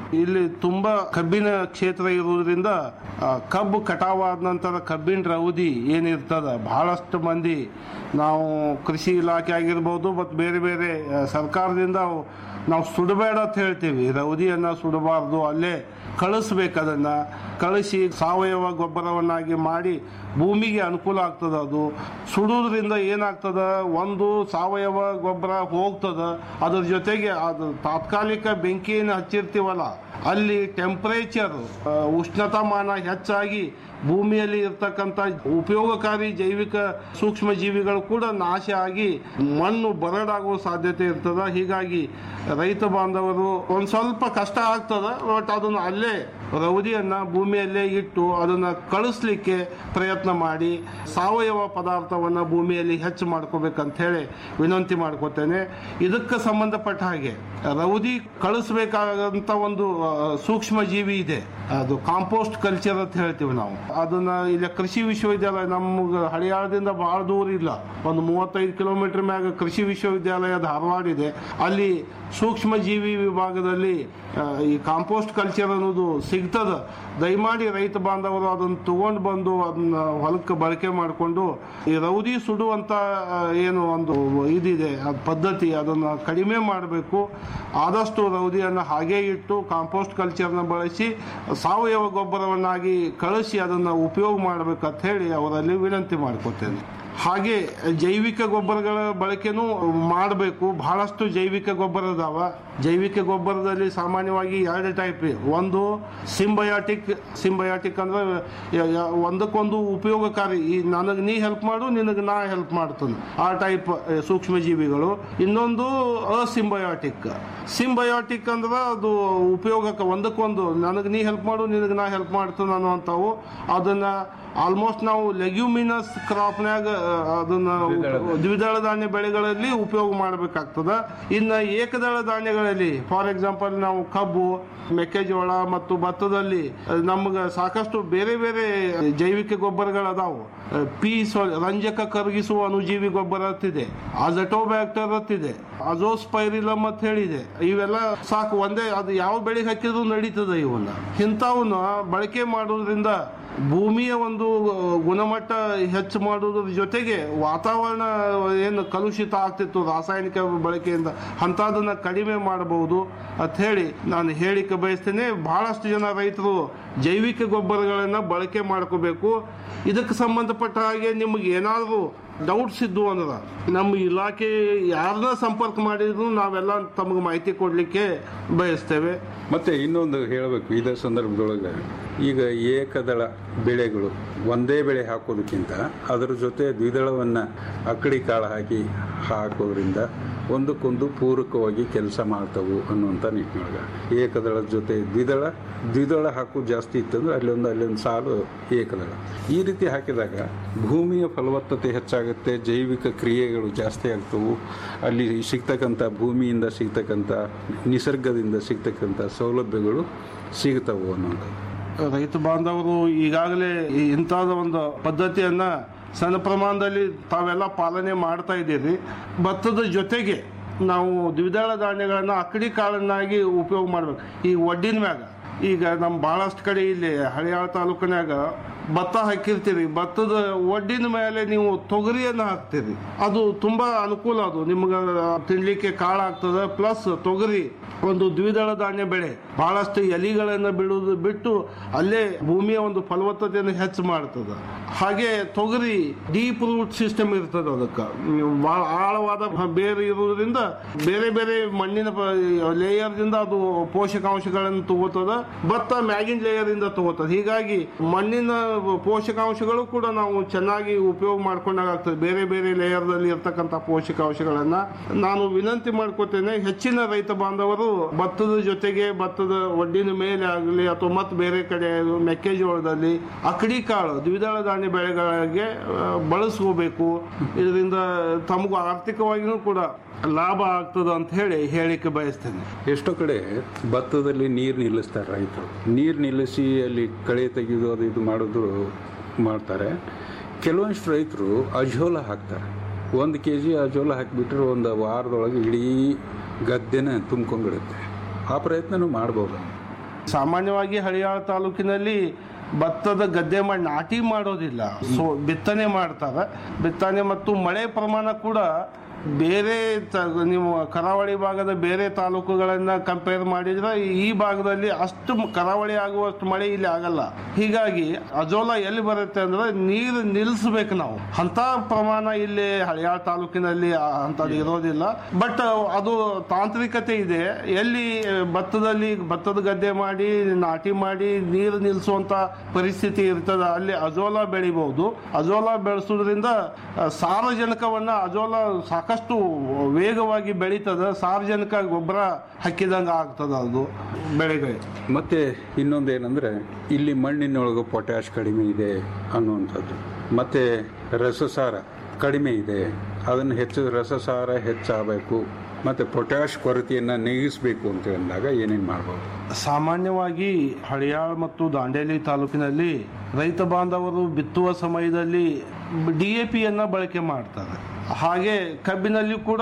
ಇಲ್ಲಿ ತುಂಬಾ ಕಬ್ಬಿನ ಕ್ಷೇತ್ರ ಇರುವುದರಿಂದ ಆ, ಕಬ್ಬು ಕಟಾವಾದ ನಂತರ ಕಬ್ಬಿನ ರವದಿ ಏನಿರ್ತದ ಬಹಳಷ್ಟು ಮಂದಿ ನಾವು ಕೃಷಿ ಇಲಾಖೆ ಆಗಿರ್ಬೋದು ಮತ್ತು ಬೇರೆ ಬೇರೆ ಆ, ಸರ್ಕಾರದಿಂದ ಅವು ನಾವು ಸುಡಬೇಡ ಅಂತ ಹೇಳ್ತೀವಿ ರವದಿಯನ್ನು ಸುಡಬಾರ್ದು ಅಲ್ಲೇ ಕಳಿಸ್ಬೇಕು ಅದನ್ನು ಕಳಿಸಿ ಸಾವಯವ ಗೊಬ್ಬರವನ್ನಾಗಿ ಮಾಡಿ ಭೂಮಿಗೆ ಅನುಕೂಲ ಆಗ್ತದ ಅದು ಸುಡುವುದರಿಂದ ಏನಾಗ್ತದ ಒಂದು ಸಾವಯವ ಗೊಬ್ಬರ ಹೋಗ್ತದ ಅದ್ರ ಜೊತೆಗೆ ಅದು ತಾತ್ಕಾಲಿಕ ಬೆಂಕಿಯನ್ನು ಹಚ್ಚಿರ್ತೀವಲ್ಲ ಅಲ್ಲಿ ಟೆಂಪರೇಚರ್ ಉಷ್ಣತಾಮಾನ ಹೆಚ್ಚಾಗಿ ಭೂಮಿಯಲ್ಲಿ ಇರ್ತಕ್ಕಂಥ ಉಪಯೋಗಕಾರಿ ಜೈವಿಕ ಸೂಕ್ಷ್ಮ ಜೀವಿಗಳು ಕೂಡ ನಾಶ ಆಗಿ ಮಣ್ಣು ಬರಡಾಗುವ ಸಾಧ್ಯತೆ ಇರ್ತದ ಹೀಗಾಗಿ ರೈತ ಬಾಂಧವರು ಒಂದು ಸ್ವಲ್ಪ ಕಷ್ಟ ಆಗ್ತದ ಬಟ್ ಅದನ್ನು ಅಲ್ಲೇ ರವದಿಯನ್ನ ಭೂಮಿಯಲ್ಲೇ ಇಟ್ಟು ಅದನ್ನ ಕಳಿಸ್ಲಿಕ್ಕೆ ಪ್ರಯತ್ನ ಮಾಡಿ ಸಾವಯವ ಪದಾರ್ಥವನ್ನ ಭೂಮಿಯಲ್ಲಿ ಹೆಚ್ಚು ಮಾಡ್ಕೋಬೇಕಂತ ಹೇಳಿ ವಿನಂತಿ ಮಾಡ್ಕೋತೇನೆ ಇದಕ್ಕೆ ಸಂಬಂಧಪಟ್ಟ ಹಾಗೆ ರವದಿ ಕಳಿಸ್ಬೇಕಾದಂತ ಒಂದು ಆ, ಸೂಕ್ಷ್ಮ ಜೀವಿ ಇದೆ ಅದು ಕಾಂಪೋಸ್ಟ್ ಕಲ್ಚರ್ ಅಂತ ಹೇಳ್ತೀವಿ ನಾವು ಅದನ್ನ ಇಲ್ಲಿ ಕೃಷಿ ವಿಶ್ವವಿದ್ಯಾಲಯ ನಮ್ಗೆ ಹಳಿಯಾಳದಿಂದ ಬಹಳ ದೂರ ಇಲ್ಲ ಒಂದು ಮೂವತ್ತೈದು ಕಿಲೋಮೀಟರ್ ಮ್ಯಾಗ ಕೃಷಿ ವಿಶ್ವವಿದ್ಯಾಲಯ ಧಾರವಾಡ ಇದೆ ಅಲ್ಲಿ ಸೂಕ್ಷ್ಮ ಜೀವಿ ವಿಭಾಗದಲ್ಲಿ ಆ, ಈ ಕಾಂಪೋಸ್ಟ್ ಕಲ್ಚರ್ ಅನ್ನೋದು ಸಿಗ್ತದ ದಯಮಾಡಿ ರೈತ ಬಾಂಧವರು ಅದನ್ನು ತಗೊಂಡು ಬಂದು ಅದನ್ನ ಹೊಲಕ್ಕೆ ಬಳಕೆ ಮಾಡಿಕೊಂಡು ಈ ರೌದಿ ಸುಡುವಂತ ಆ, ಏನು ಒಂದು ಇದಿದೆ ಅದು ಪದ್ಧತಿ ಅದನ್ನು ಕಡಿಮೆ ಮಾಡಬೇಕು ಆದಷ್ಟು ರೌದಿಯನ್ನು ಹಾಗೆ ಇಟ್ಟು ಕಾಂಪೋಸ್ಟ್ ಕಲ್ಚರ್ನ ಬಳಸಿ ಸಾವಯವ ಗೊಬ್ಬರವನ್ನಾಗಿ ಕಳಿಸಿ ಅದನ್ನು ಉಪಯೋಗ ಮಾಡಬೇಕಂತ ಹೇಳಿ ಅವರಲ್ಲಿ ವಿನಂತಿ ಮಾಡ್ಕೋತೇನೆ ಹಾಗೆ ಜೈವಿಕ ಗೊಬ್ಬರಗಳ ಬಳಕೆನೂ ಮಾಡಬೇಕು ಬಹಳಷ್ಟು ಜೈವಿಕ ಗೊಬ್ಬರ ಅದಾವ ಜೈವಿಕ ಗೊಬ್ಬರದಲ್ಲಿ ಸಾಮಾನ್ಯವಾಗಿ ಎರಡು ಟೈಪ್ ಒಂದು ಸಿಂಬಯಾಟಿಕ್ ಸಿಂಬಯಾಟಿಕ್ ಅಂದ್ರೆ ಯ- ಯ- ಒಂದಕ್ಕೊಂದು ಉಪಯೋಗಕಾರಿ ಈ ನನಗೆ ನೀ ಹೆಲ್ಪ್ ಮಾಡು ನಿನಗೆ ನಾ ಹೆಲ್ಪ್ ಮಾಡ್ತೀನಿ ಆ ಟೈಪ್ ಸೂಕ್ಷ್ಮ ಜೀವಿಗಳು ಇನ್ನೊಂದು ಅಸಿಂಬಯಾಟಿಕ್ ಸಿಂಬಯಾಟಿಕ್ ಅಂದ್ರೆ ಅದು ಉಪಯೋಗಕ್ಕೆ ಒಂದಕ್ಕೊಂದು ನನಗೆ ನೀ ಹೆಲ್ಪ್ ಮಾಡು ನಿನಗೆ ನಾ ಹೆಲ್ಪ್ ಮಾಡ್ತೀನಿ ಅನ್ನುವಂಥವು ಅದನ್ನ ಆಲ್ಮೋಸ್ಟ್ ನಾವು ಲೆಗ್ಯೂಮಿನಸ್ ಕ್ರಾಪ್ನ್ಯಾಗ ಅದನ್ನ ದ್ವಿದಳ ಧಾನ್ಯ ಬೆಳೆಗಳಲ್ಲಿ ಉಪಯೋಗ ಮಾಡಬೇಕಾಗ್ತದ ಇನ್ನು ಏಕದಳ ಧಾನ್ಯಗಳಲ್ಲಿ ಫಾರ್ ಎಕ್ಸಾಂಪಲ್ ನಾವು ಕಬ್ಬು ಮೆಕ್ಕೆಜೋಳ ಮತ್ತು ಭತ್ತದಲ್ಲಿ ನಮ್ಗೆ ಸಾಕಷ್ಟು ಬೇರೆ ಬೇರೆ ಜೈವಿಕ ಗೊಬ್ಬರಗಳದಾವು ಪಿ ಸೊ ರಂಜಕ ಕರಗಿಸುವ ಅಣುಜೀವಿ ಗೊಬ್ಬರ ಅಂತಿದೆ ಅಜಟೋಬ್ಯಾಕ್ಟರ್ ಅಂತಿದೆ ಅಜೋಸ್ಪೈರಿಲಮ್ ಅಂತ ಹೇಳಿದೆ ಇವೆಲ್ಲ ಸಾಕು ಒಂದೇ ಅದು ಯಾವ ಬೆಳೆಗೆ ಹಾಕಿದ್ರು ನಡೀತದೆ ಇವನ್ನ ಇಂಥವನ್ನ ಬಳಕೆ ಮಾಡೋದ್ರಿಂದ ಭೂಮಿಯ ಒಂದು ಗುಣಮಟ್ಟ ಹೆಚ್ಚು ಮಾಡೋದ್ರ ಜೊತೆಗೆ ವಾತಾವರಣ ಏನು ಕಲುಷಿತ ಆಗ್ತಿತ್ತು ರಾಸಾಯನಿಕ ಬಳಕೆಯಿಂದ ಅಂಥದನ್ನ ಕಡಿಮೆ ಮಾಡಬಹುದು ಅಂತ ಹೇಳಿ ನಾನು ಹೇಳಿಕೆ ಬಯಸ್ತೇನೆ ಬಹಳಷ್ಟು ಜನ ರೈತರು ಜೈವಿಕ ಗೊಬ್ಬರಗಳನ್ನು ಬಳಕೆ ಮಾಡ್ಕೋಬೇಕು ಇದಕ್ಕೆ ಸಂಬಂಧಪಟ್ಟ ಹಾಗೆ ನಿಮಗೆ ಏನಾದರೂ ಡೌಟ್ಸ್ ಇದ್ದು ಅಂದ್ರೆ ನಮ್ಮ ಇಲಾಖೆ ಯಾರನ್ನ ಸಂಪರ್ಕ ಮಾಡಿದ್ರು ನಾವೆಲ್ಲ ತಮಗೆ ಮಾಹಿತಿ ಕೊಡಲಿಕ್ಕೆ ಬಯಸ್ತೇವೆ ಮತ್ತೆ ಇನ್ನೊಂದು ಹೇಳಬೇಕು ಇದೇ ಸಂದರ್ಭದೊಳಗೆ ಈಗ ಏಕದಳ ಬೆಳೆಗಳು ಒಂದೇ ಬೆಳೆ ಹಾಕೋದಕ್ಕಿಂತ ಅದರ ಜೊತೆ ದ್ವಿದಳವನ್ನು ಅಕ್ಕಡಿ ಕಾಳು ಹಾಕಿ ಹಾಕೋದ್ರಿಂದ ಒಂದಕ್ಕೊಂದು ಪೂರಕವಾಗಿ ಕೆಲಸ ಮಾಡ್ತವು ಅನ್ನುವಂಥ ನಿಟ್ಟಿನೊಳಗೆ ಏಕದಳದ ಜೊತೆ ದ್ವಿದಳ ದ್ವಿದಳ ಹಾಕೋದು ಜಾಸ್ತಿ ಇತ್ತಂದ್ರೆ ಅಲ್ಲೊಂದು ಅಲ್ಲೊಂದು ಸಾಲು ಏಕದಳ ಈ ರೀತಿ ಹಾಕಿದಾಗ ಭೂಮಿಯ ಫಲವತ್ತತೆ ಹೆಚ್ಚಾಗುತ್ತೆ ಜೈವಿಕ ಕ್ರಿಯೆಗಳು ಜಾಸ್ತಿ ಆಗ್ತವು ಅಲ್ಲಿ ಸಿಗ್ತಕ್ಕಂಥ ಭೂಮಿಯಿಂದ ಸಿಗ್ತಕ್ಕಂಥ ನಿಸರ್ಗದಿಂದ ಸಿಗ್ತಕ್ಕಂಥ ಸೌಲಭ್ಯಗಳು ಸಿಗ್ತವು ಅನ್ನೋದು ರೈತ ಬಾಂಧವರು ಈಗಾಗಲೇ ಈ- ಇಂಥದ ಒಂದು ಪದ್ಧತಿಯನ್ನ ಸಣ್ಣ ಪ್ರಮಾಣದಲ್ಲಿ ತಾವೆಲ್ಲ ಪಾಲನೆ ಮಾಡ್ತಾ ಇದ್ದೀರಿ ಭತ್ತದ ಜೊತೆಗೆ ನಾವು ದ್ವಿದಳ ಧಾನ್ಯಗಳನ್ನ ಅಕ್ಕಡಿ ಕಾಳನ್ನಾಗಿ ಉಪಯೋಗ ಮಾಡ್ಬೇಕು ಈ ಒಡ್ಡಿನ ಮ್ಯಾಗ ಈಗ ನಮ್ಮ ಬಹಳಷ್ಟು ಕಡೆ ಇಲ್ಲಿ ಹಳಿಯಾಳ ತಾಲೂಕಿನಾಗ ಭತ್ತ ಹಾಕಿರ್ತೀರಿ ಭತ್ತದ ಒಡ್ಡಿನ ಮೇಲೆ ನೀವು ತೊಗರಿಯನ್ನು ಹಾಕ್ತೀರಿ ಅದು ತುಂಬಾ ಅನುಕೂಲ ಅದು ನಿಮ್ಗೆ ತಿನ್ಲಿಕ್ಕೆ ಕಾಳಾಗ್ತದೆ ಪ್ಲಸ್ ತೊಗರಿ ಒಂದು ದ್ವಿದಳ ಧಾನ್ಯ ಬೆಳೆ ಬಹಳಷ್ಟು ಎಲಿಗಳನ್ನು ಬಿಡುವುದು ಬಿಟ್ಟು ಅಲ್ಲೇ ಭೂಮಿಯ ಒಂದು ಫಲವತ್ತತೆಯನ್ನು ಹೆಚ್ಚು ಮಾಡ್ತದೆ ಹಾಗೆ ತೊಗರಿ ಡೀಪ್ ರೂಟ್ ಸಿಸ್ಟಮ್ ಇರ್ತದೆ ಅದಕ್ಕೆ ಬಹಳ ಆಳವಾದ ಭ- ಬೇರು ಇರುವುದರಿಂದ ಬೇರೆ ಬೇರೆ ಮಣ್ಣಿನ ಲೇಯರ್ದಿಂದ ಅದು ಪೋಷಕಾಂಶಗಳನ್ನು ತಗೋತದ ಭತ್ತ ಮ್ಯಾಗಿನ ಲೇಯರ್ ಇಂದ ತಗೋತದೆ ಹೀಗಾಗಿ ಮಣ್ಣಿನ ಪೋಷಕಾಂಶಗಳು ಕೂಡ ನಾವು ಚೆನ್ನಾಗಿ ಉಪಯೋಗ ಮಾಡ್ಕೊಂಡಾಗ್ತದೆ ಬೇರೆ ಬೇರೆ ಲೇಯರ್ದಲ್ಲಿ ಇರ್ತಕ್ಕಂಥ ಪೋಷಕಾಂಶಗಳನ್ನ ನಾನು ವಿನಂತಿ ಮಾಡ್ಕೋತೇನೆ ಹೆಚ್ಚಿನ ರೈತ ಬಾಂಧವರು ಭತ್ತದ ಜೊತೆಗೆ ಭತ್ತದ ಒಡ್ಡಿನ ಮೇಲೆ ಆಗಲಿ ಅಥವಾ ಮತ್ತೆ ಬೇರೆ ಕಡೆ ಮೆಕ್ಕೆಜೋಳದಲ್ಲಿ ಅಕಡಿ ಕಾಳು ದ್ವಿದಳ ಧಾನ್ಯ ಬೆಳೆಗಳಿಗೆ ಆ, ಬಳಸ್ಕೋಬೇಕು ಇದರಿಂದ ತಮಗೂ ಆರ್ಥಿಕವಾಗಿಯೂ ಕೂಡ ಲಾಭ ಆಗ್ತದ ಅಂತ ಹೇಳಿ ಹೇಳಿಕೆ ಬಯಸ್ತೇನೆ ಎಷ್ಟೋ ಕಡೆ ಭತ್ತದಲ್ಲಿ ನೀರು ನಿಲ್ಲಿಸ್ತಾರೆ ರೈತರು ನೀರು ನಿಲ್ಲಿಸಿ ಅಲ್ಲಿ ಕಳೆ ತೆಗೆದು ಅದು ಇದು ಮಾಡೋದು ಮಾಡ್ತಾರೆ ಕೆಲವೊಂದಿಷ್ಟು ರೈತರು ಅಜೋಲ ಹಾಕ್ತಾರೆ ಒಂದು ಕೆ ಜಿ ಅಜೋಲ ಹಾಕಿಬಿಟ್ರೆ ಒಂದು ವಾರದೊಳಗೆ ಇಡೀ ಗದ್ದೆನ ತುಂಬ್ಕೊಂಡ್ಬಿಡುತ್ತೆ ಆ ಪ್ರಯತ್ನನೂ ಮಾಡ್ಬೋದು ಸಾಮಾನ್ಯವಾಗಿ ಹಳಿಯಾಳ ತಾಲೂಕಿನಲ್ಲಿ ಭತ್ತದ ಗದ್ದೆ ಮಾಡಿ ನಾಟಿ ಮಾಡೋದಿಲ್ಲ ಸೊ ಬಿತ್ತನೆ ಮಾಡ್ತಾರೆ ಬಿತ್ತನೆ ಮತ್ತು ಮಳೆ ಪ್ರಮಾಣ ಕೂಡ ಬೇರೆ ತ- ನೀವು ಕರಾವಳಿ ಭಾಗದ ಬೇರೆ ತಾಲೂಕುಗಳನ್ನ ಕಂಪೇರ್ ಮಾಡಿದ್ರೆ ಈ ಭಾಗದಲ್ಲಿ ಅಷ್ಟು ಮ- ಕರಾವಳಿ ಆಗುವಷ್ಟು ಮಳೆ ಇಲ್ಲಿ ಆಗಲ್ಲ ಹೀಗಾಗಿ ಅಜೋಲ ಎಲ್ಲಿ ಬರುತ್ತೆ ಅಂದ್ರೆ ನೀರು ನಿಲ್ಲಿಸ್ಬೇಕು ನಾವು ಅಂತ ಪ್ರಮಾಣ ಇಲ್ಲಿ ಹಳಿಯಾಳ ತಾಲೂಕಿನಲ್ಲಿ ಅಂತದ್ದು ಇರೋದಿಲ್ಲ ಬಟ್ ಅದು ತಾಂತ್ರಿಕತೆ ಇದೆ ಎಲ್ಲಿ ಭತ್ತದಲ್ಲಿ ಭತ್ತದ ಗದ್ದೆ ಮಾಡಿ ನಾಟಿ ಮಾಡಿ ನೀರು ನಿಲ್ಲಿಸುವಂತ ಪರಿಸ್ಥಿತಿ ಇರ್ತದ ಅಲ್ಲಿ ಅಜೋಲ ಬೆಳಿಬಹುದು ಅಜೋಲ ಬೆಳೆಸೋದ್ರಿಂದ ಆ, ಸಾರಜನಕವನ್ನ ಅಜೋಲ ಸಾಕಷ್ಟು ವೇಗವಾಗಿ ಬೆಳೀತದ ಸಾರ್ವಜನಿಕ ಗೊಬ್ಬರ ಹಾಕಿದಂಗ ಆಗ್ತದ ಅದು ಬೆಳೆಗಳಿಗೆ ಮತ್ತೆ ಇನ್ನೊಂದು ಏನಂದ್ರೆ ಇಲ್ಲಿ ಮಣ್ಣಿನೊಳಗೆ ಪೊಟ್ಯಾಶ್ ಕಡಿಮೆ ಇದೆ ಅನ್ನುವಂಥದ್ದು ಮತ್ತೆ ರಸಸಾರ ಕಡಿಮೆ ಇದೆ ಅದನ್ನು ಹೆಚ್ಚು ರಸಸಾರ ಹೆಚ್ಚಾಗಬೇಕು ಮತ್ತೆ ಪೊಟ್ಯಾಶ್ ಕೊರತೆಯನ್ನು ನೀಗಿಸಬೇಕು ಅಂತ ಅಂದಾಗ ಏನೇನು ಮಾಡ್ಬೋದು ಸಾಮಾನ್ಯವಾಗಿ ಹಳಿಯಾಳ್ ಮತ್ತು ದಾಂಡೇಲಿ ತಾಲೂಕಿನಲ್ಲಿ ರೈತ ಬಾಂಧವರು ಬಿತ್ತುವ ಸಮಯದಲ್ಲಿ ಡಿ ಎ ಪಿಯನ್ನು ಬಳಕೆ ಮಾಡ್ತಾರೆ ಹಾಗೆ ಕಬ್ಬಿನಲ್ಲಿ ಕೂಡ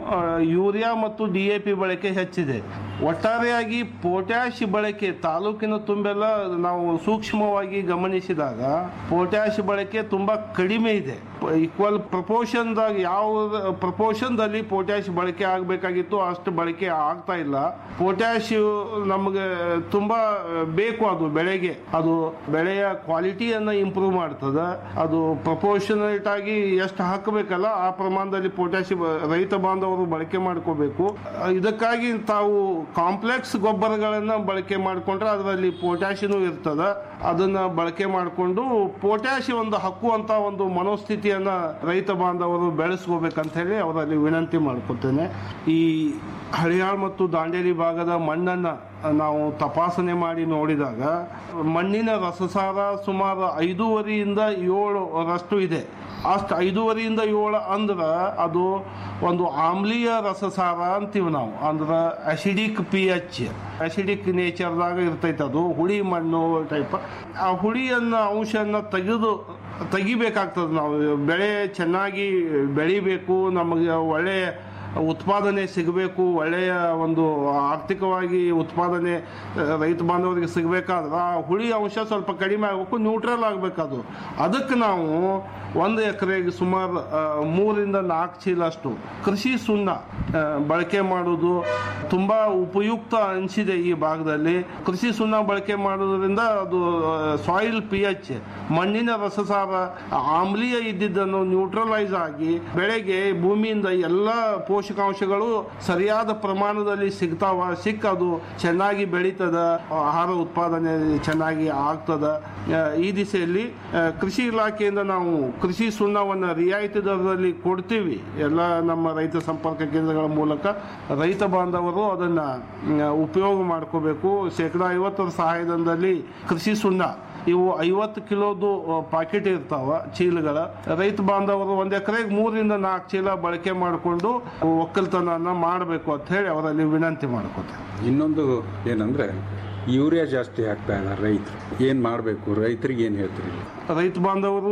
ಯೂರಿಯಾ ಮತ್ತು ಡಿ ಎ ಪಿ ಬಳಕೆ ಹೆಚ್ಚಿದೆ ಒಟ್ಟಾರೆಯಾಗಿ ಪೊಟ್ಯಾಶ್ ಬಳಕೆ ತಾಲೂಕಿನ ತುಂಬೆಲ್ಲ ನಾವು ಸೂಕ್ಷ್ಮವಾಗಿ ಗಮನಿಸಿದಾಗ ಪೊಟ್ಯಾಶ್ ಬಳಕೆ ತುಂಬಾ ಕಡಿಮೆ ಇದೆ ಈಕ್ವಲ್ ಪ್ರಪೋರ್ಷನ್ದಾಗ ಯಾವ ಪ್ರಪೋರ್ಷನ್ದಲ್ಲಿ ಪೊಟ್ಯಾಶ್ ಬಳಕೆ ಆಗಬೇಕಾಗಿತ್ತು ಅಷ್ಟು ಬಳಕೆ ಆಗ್ತಾ ಇಲ್ಲ ಪೊಟ್ಯಾಶ್ ನಮಗೆ ತುಂಬಾ ಬೇಕು ಅದು ಬೆಳೆಗೆ ಅದು ಬೆಳೆಯ ಕ್ವಾಲಿಟಿಯನ್ನ ಇಂಪ್ರೂವ್ ಮಾಡ್ತದೆ ಅದು ಪ್ರಪೋರ್ಷನೇಟ್ ಆಗಿ ಎಷ್ಟು ಹಾಕಬೇಕಲ್ಲ ಆ ಪ್ರಮಾಣದಲ್ಲಿ ಪೊಟ್ಯಾಶ್ ರೈತ ಬಾಂಧವರು ಬಳಕೆ ಮಾಡ್ಕೋಬೇಕು ಇದಕ್ಕಾಗಿ ತಾವು ಕಾಂಪ್ಲೆಕ್ಸ್ ಗೊಬ್ಬರಗಳನ್ನ ಬಳಕೆ ಮಾಡಿಕೊಂಡ್ರೆ ಅದರಲ್ಲಿ ಪೊಟ್ಯಾಶಿನೂ ಇರ್ತದ ಅದನ್ನ ಬಳಕೆ ಮಾಡಿಕೊಂಡು ಪೊಟ್ಯಾಶ್ ಒಂದು ಹಕ್ಕುವಂತ ಒಂದು ಮನೋಸ್ಥಿತಿಯನ್ನ ರೈತ ಬಾಂಧವರು ಬೆಳೆಸ್ಕೋಬೇಕಂತ ಹೇಳಿ ಅವರಲ್ಲಿ ವಿನಂತಿ ಮಾಡ್ಕೊತೇನೆ ಈ ಹಳಿಯಾಳ್ ಮತ್ತು ದಾಂಡೇಲಿ ಭಾಗದ ಮಣ್ಣನ್ನ ನಾವು ತಪಾಸಣೆ ಮಾಡಿ ನೋಡಿದಾಗ ಮಣ್ಣಿನ ರಸಸಾರ ಸುಮಾರು ಐದೂವರಿಯಿಂದ ಏಳು ರಷ್ಟು ಇದೆ ಅಷ್ಟು ಐದೂವರಿಯಿಂದ ಏಳು ಅಂದ್ರೆ ಅದು ಒಂದು ಆಮ್ಲೀಯ ರಸಸಾರ ಅಂತೀವಿ ನಾವು ಅಂದ್ರೆ ಅಸಿಡಿಕ್ ಪಿ ಎಚ್ ಅಸಿಡಿಕ್ ನೇಚರ್ದಾಗ ಇರ್ತೈತೆ ಅದು ಹುಳಿ ಮಣ್ಣು ಟೈಪ್ ಆ ಹುಳಿಯನ್ನ ಅಂಶನ ತೆಗೆದು ತೆಗಿಬೇಕಾಗ್ತದೆ ನಾವು ಬೆಳೆ ಚೆನ್ನಾಗಿ ಬೆಳಿಬೇಕು ನಮಗೆ ಒಳ್ಳೆಯ ಉತ್ಪಾದನೆ ಸಿಗಬೇಕು ಒಳ್ಳೆಯ ಒಂದು ಆರ್ಥಿಕವಾಗಿ ಉತ್ಪಾದನೆ ಆ, ರೈತ ಬಾಂಧವರಿಗೆ ಸಿಗಬೇಕಾದ್ರೆ ಆ ಹುಳಿ ಅಂಶ ಸ್ವಲ್ಪ ಕಡಿಮೆ ಆಗಬೇಕು ನ್ಯೂಟ್ರಲ್ ಆಗಬೇಕದು ಅದಕ್ಕೆ ನಾವು ಒಂದು ಎಕರೆಗೆ ಸುಮಾರು ಆ, ಮೂರಿಂದ ನಾಲ್ಕು ಚೀಲ ಅಷ್ಟು ಕೃಷಿ ಸುಣ್ಣ ಆ, ಬಳಕೆ ಮಾಡೋದು ತುಂಬ ಉಪಯುಕ್ತ ಅನಿಸಿದೆ ಈ ಭಾಗದಲ್ಲಿ ಕೃಷಿ ಸುಣ್ಣ ಬಳಕೆ ಮಾಡೋದ್ರಿಂದ ಅದು ಸಾಯಿಲ್ ಪಿ ಎಚ್ ಮಣ್ಣಿನ ರಸಸಾರ ಆಮ್ಲೀಯ ಇದ್ದಿದ್ದನ್ನು ನ್ಯೂಟ್ರಲೈಸ್ ಆಗಿ ಬೆಳೆಗೆ ಭೂಮಿಯಿಂದ ಎಲ್ಲ ಪೋಷಕಾಂಶಗಳು ಸರಿಯಾದ ಪ್ರಮಾಣದಲ್ಲಿ ಸಿಗ್ತಾವ ಸಿಕ್ಕದು ಚೆನ್ನಾಗಿ ಬೆಳೀತದ ಆಹಾರ ಉತ್ಪಾದನೆ ಚೆನ್ನಾಗಿ ಆಗ್ತದ ಆ, ಈ ದಿಸೆಯಲ್ಲಿ ಆ, ಕೃಷಿ ಇಲಾಖೆಯಿಂದ ನಾವು ಕೃಷಿ ಸುಣ್ಣವನ್ನು ರಿಯಾಯಿತಿ ದರದಲ್ಲಿ ಕೊಡ್ತೀವಿ ಎಲ್ಲ ನಮ್ಮ ರೈತ ಸಂಪರ್ಕ ಕೇಂದ್ರಗಳ ಮೂಲಕ ರೈತ ಬಾಂಧವರು ಅದನ್ನ ಮ್, ಉಪಯೋಗ ಮಾಡ್ಕೋಬೇಕು ಶೇಕಡ ಐವತ್ತರ ಸಹಾಯಧನದಲ್ಲಿ ಕೃಷಿ ಸುಣ್ಣ ಇವು ಐವತ್ತು ಕಿಲೋದು ಪಾಕೆಟ್ ಇರ್ತಾವ ಚೀಲಗಳ ರೈತ ಬಾಂಧವರು ಒಂದ್ ಎಕರೆಗೆ ಮೂರಿಂದ ನಾಲ್ಕು ಚೀಲ ಬಳಕೆ ಮಾಡಿಕೊಂಡು ಒಕ್ಕಲ್ತನನ ಮಾಡಬೇಕು ಅಂತ ಹೇಳಿ ಅವರಲ್ಲಿ ವಿನಂತಿ ಮಾಡ್ಕೋತೇನೆ ಇನ್ನೊಂದು ಏನಂದ್ರೆ ಯೂರಿಯಾ ಜಾಸ್ತಿ ಹಾಕ್ತಾ ಇದ್ದಾರೆ ರೈತರು ಏನು ಮಾಡಬೇಕು ರೈತರಿಗೆ ಏನು ಹೇಳ್ತೀರಿ ರೈತ ಬಾಂಧವರು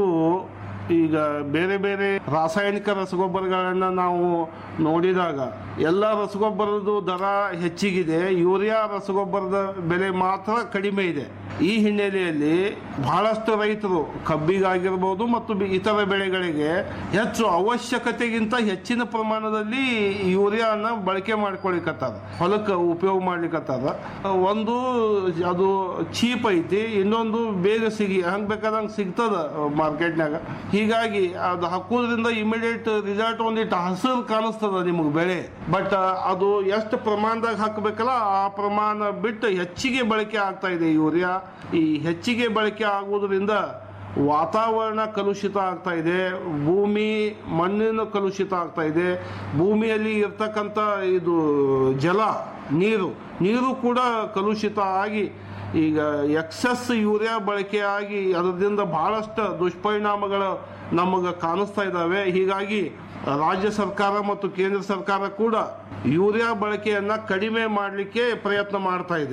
ಈಗ ಬೇರೆ ಬೇರೆ ರಾಸಾಯನಿಕ ರಸಗೊಬ್ಬರಗಳನ್ನ ನಾವು ನೋಡಿದಾಗ ಎಲ್ಲ ರಸಗೊಬ್ಬರದ ದರ ಹೆಚ್ಚಿಗಿದೆ ಯೂರಿಯಾ ರಸಗೊಬ್ಬರದ ಬೆಲೆ ಮಾತ್ರ ಕಡಿಮೆ ಇದೆ ಈ ಹಿನ್ನೆಲೆಯಲ್ಲಿ ಬಹಳಷ್ಟು ರೈತರು ಕಬ್ಬಿಗಾಗಿರ್ಬೋದು ಮತ್ತು ಬಿ- ಇತರ ಬೆಳೆಗಳಿಗೆ ಹೆಚ್ಚು ಅವಶ್ಯಕತೆಗಿಂತ ಹೆಚ್ಚಿನ ಪ್ರಮಾಣದಲ್ಲಿ ಯೂರಿಯಾನ ಬಳಕೆ ಮಾಡ್ಕೊಳಿಕತ್ತಾರ ಹೊಲಕ್ಕೆ ಉಪಯೋಗ ಮಾಡ್ಲಿಕ್ಕತ್ತಾರ ಒಂದು ಅದು ಚೀಪ್ ಐತಿ ಇನ್ನೊಂದು ಬೇಗ ಸಿಗಿ ಹಂಗ್ ಬೇಕಾದಂಗೆ ಸಿಗ್ತದ ಮಾರ್ಕೆಟ್ನಾಗ ಹೀಗಾಗಿ ಅದು ಹಾಕೋದ್ರಿಂದ ಇಮಿಡಿಯೇಟ್ ರಿಸಲ್ಟ್ ಒಂದಿಟ್ಟು ಹಸಿರು ಕಾಣಿಸ್ತದ ನಿಮಗೆ ಬೆಳೆ ಬಟ್ ಅದು ಎಷ್ಟು ಪ್ರಮಾಣದಾಗ ಹಾಕಬೇಕಲ್ಲ ಆ ಪ್ರಮಾಣ ಬಿಟ್ಟು ಹೆಚ್ಚಿಗೆ ಬಳಕೆ ಆಗ್ತಾ ಇದೆ ಯೂರಿಯಾ ಈ ಹೆಚ್ಚಿಗೆ ಬಳಕೆ ಆಗುವುದರಿಂದ ವಾತಾವರಣ ಕಲುಷಿತ ಆಗ್ತಾ ಇದೆ ಭೂಮಿ ಮಣ್ಣಿನ ಕಲುಷಿತ ಆಗ್ತಾ ಇದೆ ಭೂಮಿಯಲ್ಲಿ ಇರ್ತಕ್ಕಂಥ ಇದು ಜಲ ನೀರು ನೀರು ಕೂಡ ಕಲುಷಿತ ಆಗಿ ಈಗ ಎಕ್ಸಸ್ ಯೂರಿಯಾ ಬಳಕೆ ಆಗಿ ಅದರಿಂದ ಬಹಳಷ್ಟು ದುಷ್ಪರಿಣಾಮಗಳು ನಮಗೆ ಕಾಣಿಸ್ತಾ ಇದ್ದಾವೆ ಹೀಗಾಗಿ ರಾಜ್ಯ ಸರ್ಕಾರ ಮತ್ತು ಕೇಂದ್ರ ಸರ್ಕಾರ ಕೂಡ ಯೂರಿಯಾ ಬಳಕೆಯನ್ನ ಕಡಿಮೆ ಮಾಡಲಿಕ್ಕೆ ಪ್ರಯತ್ನ ಮಾಡ್ತಾ ಇದೆ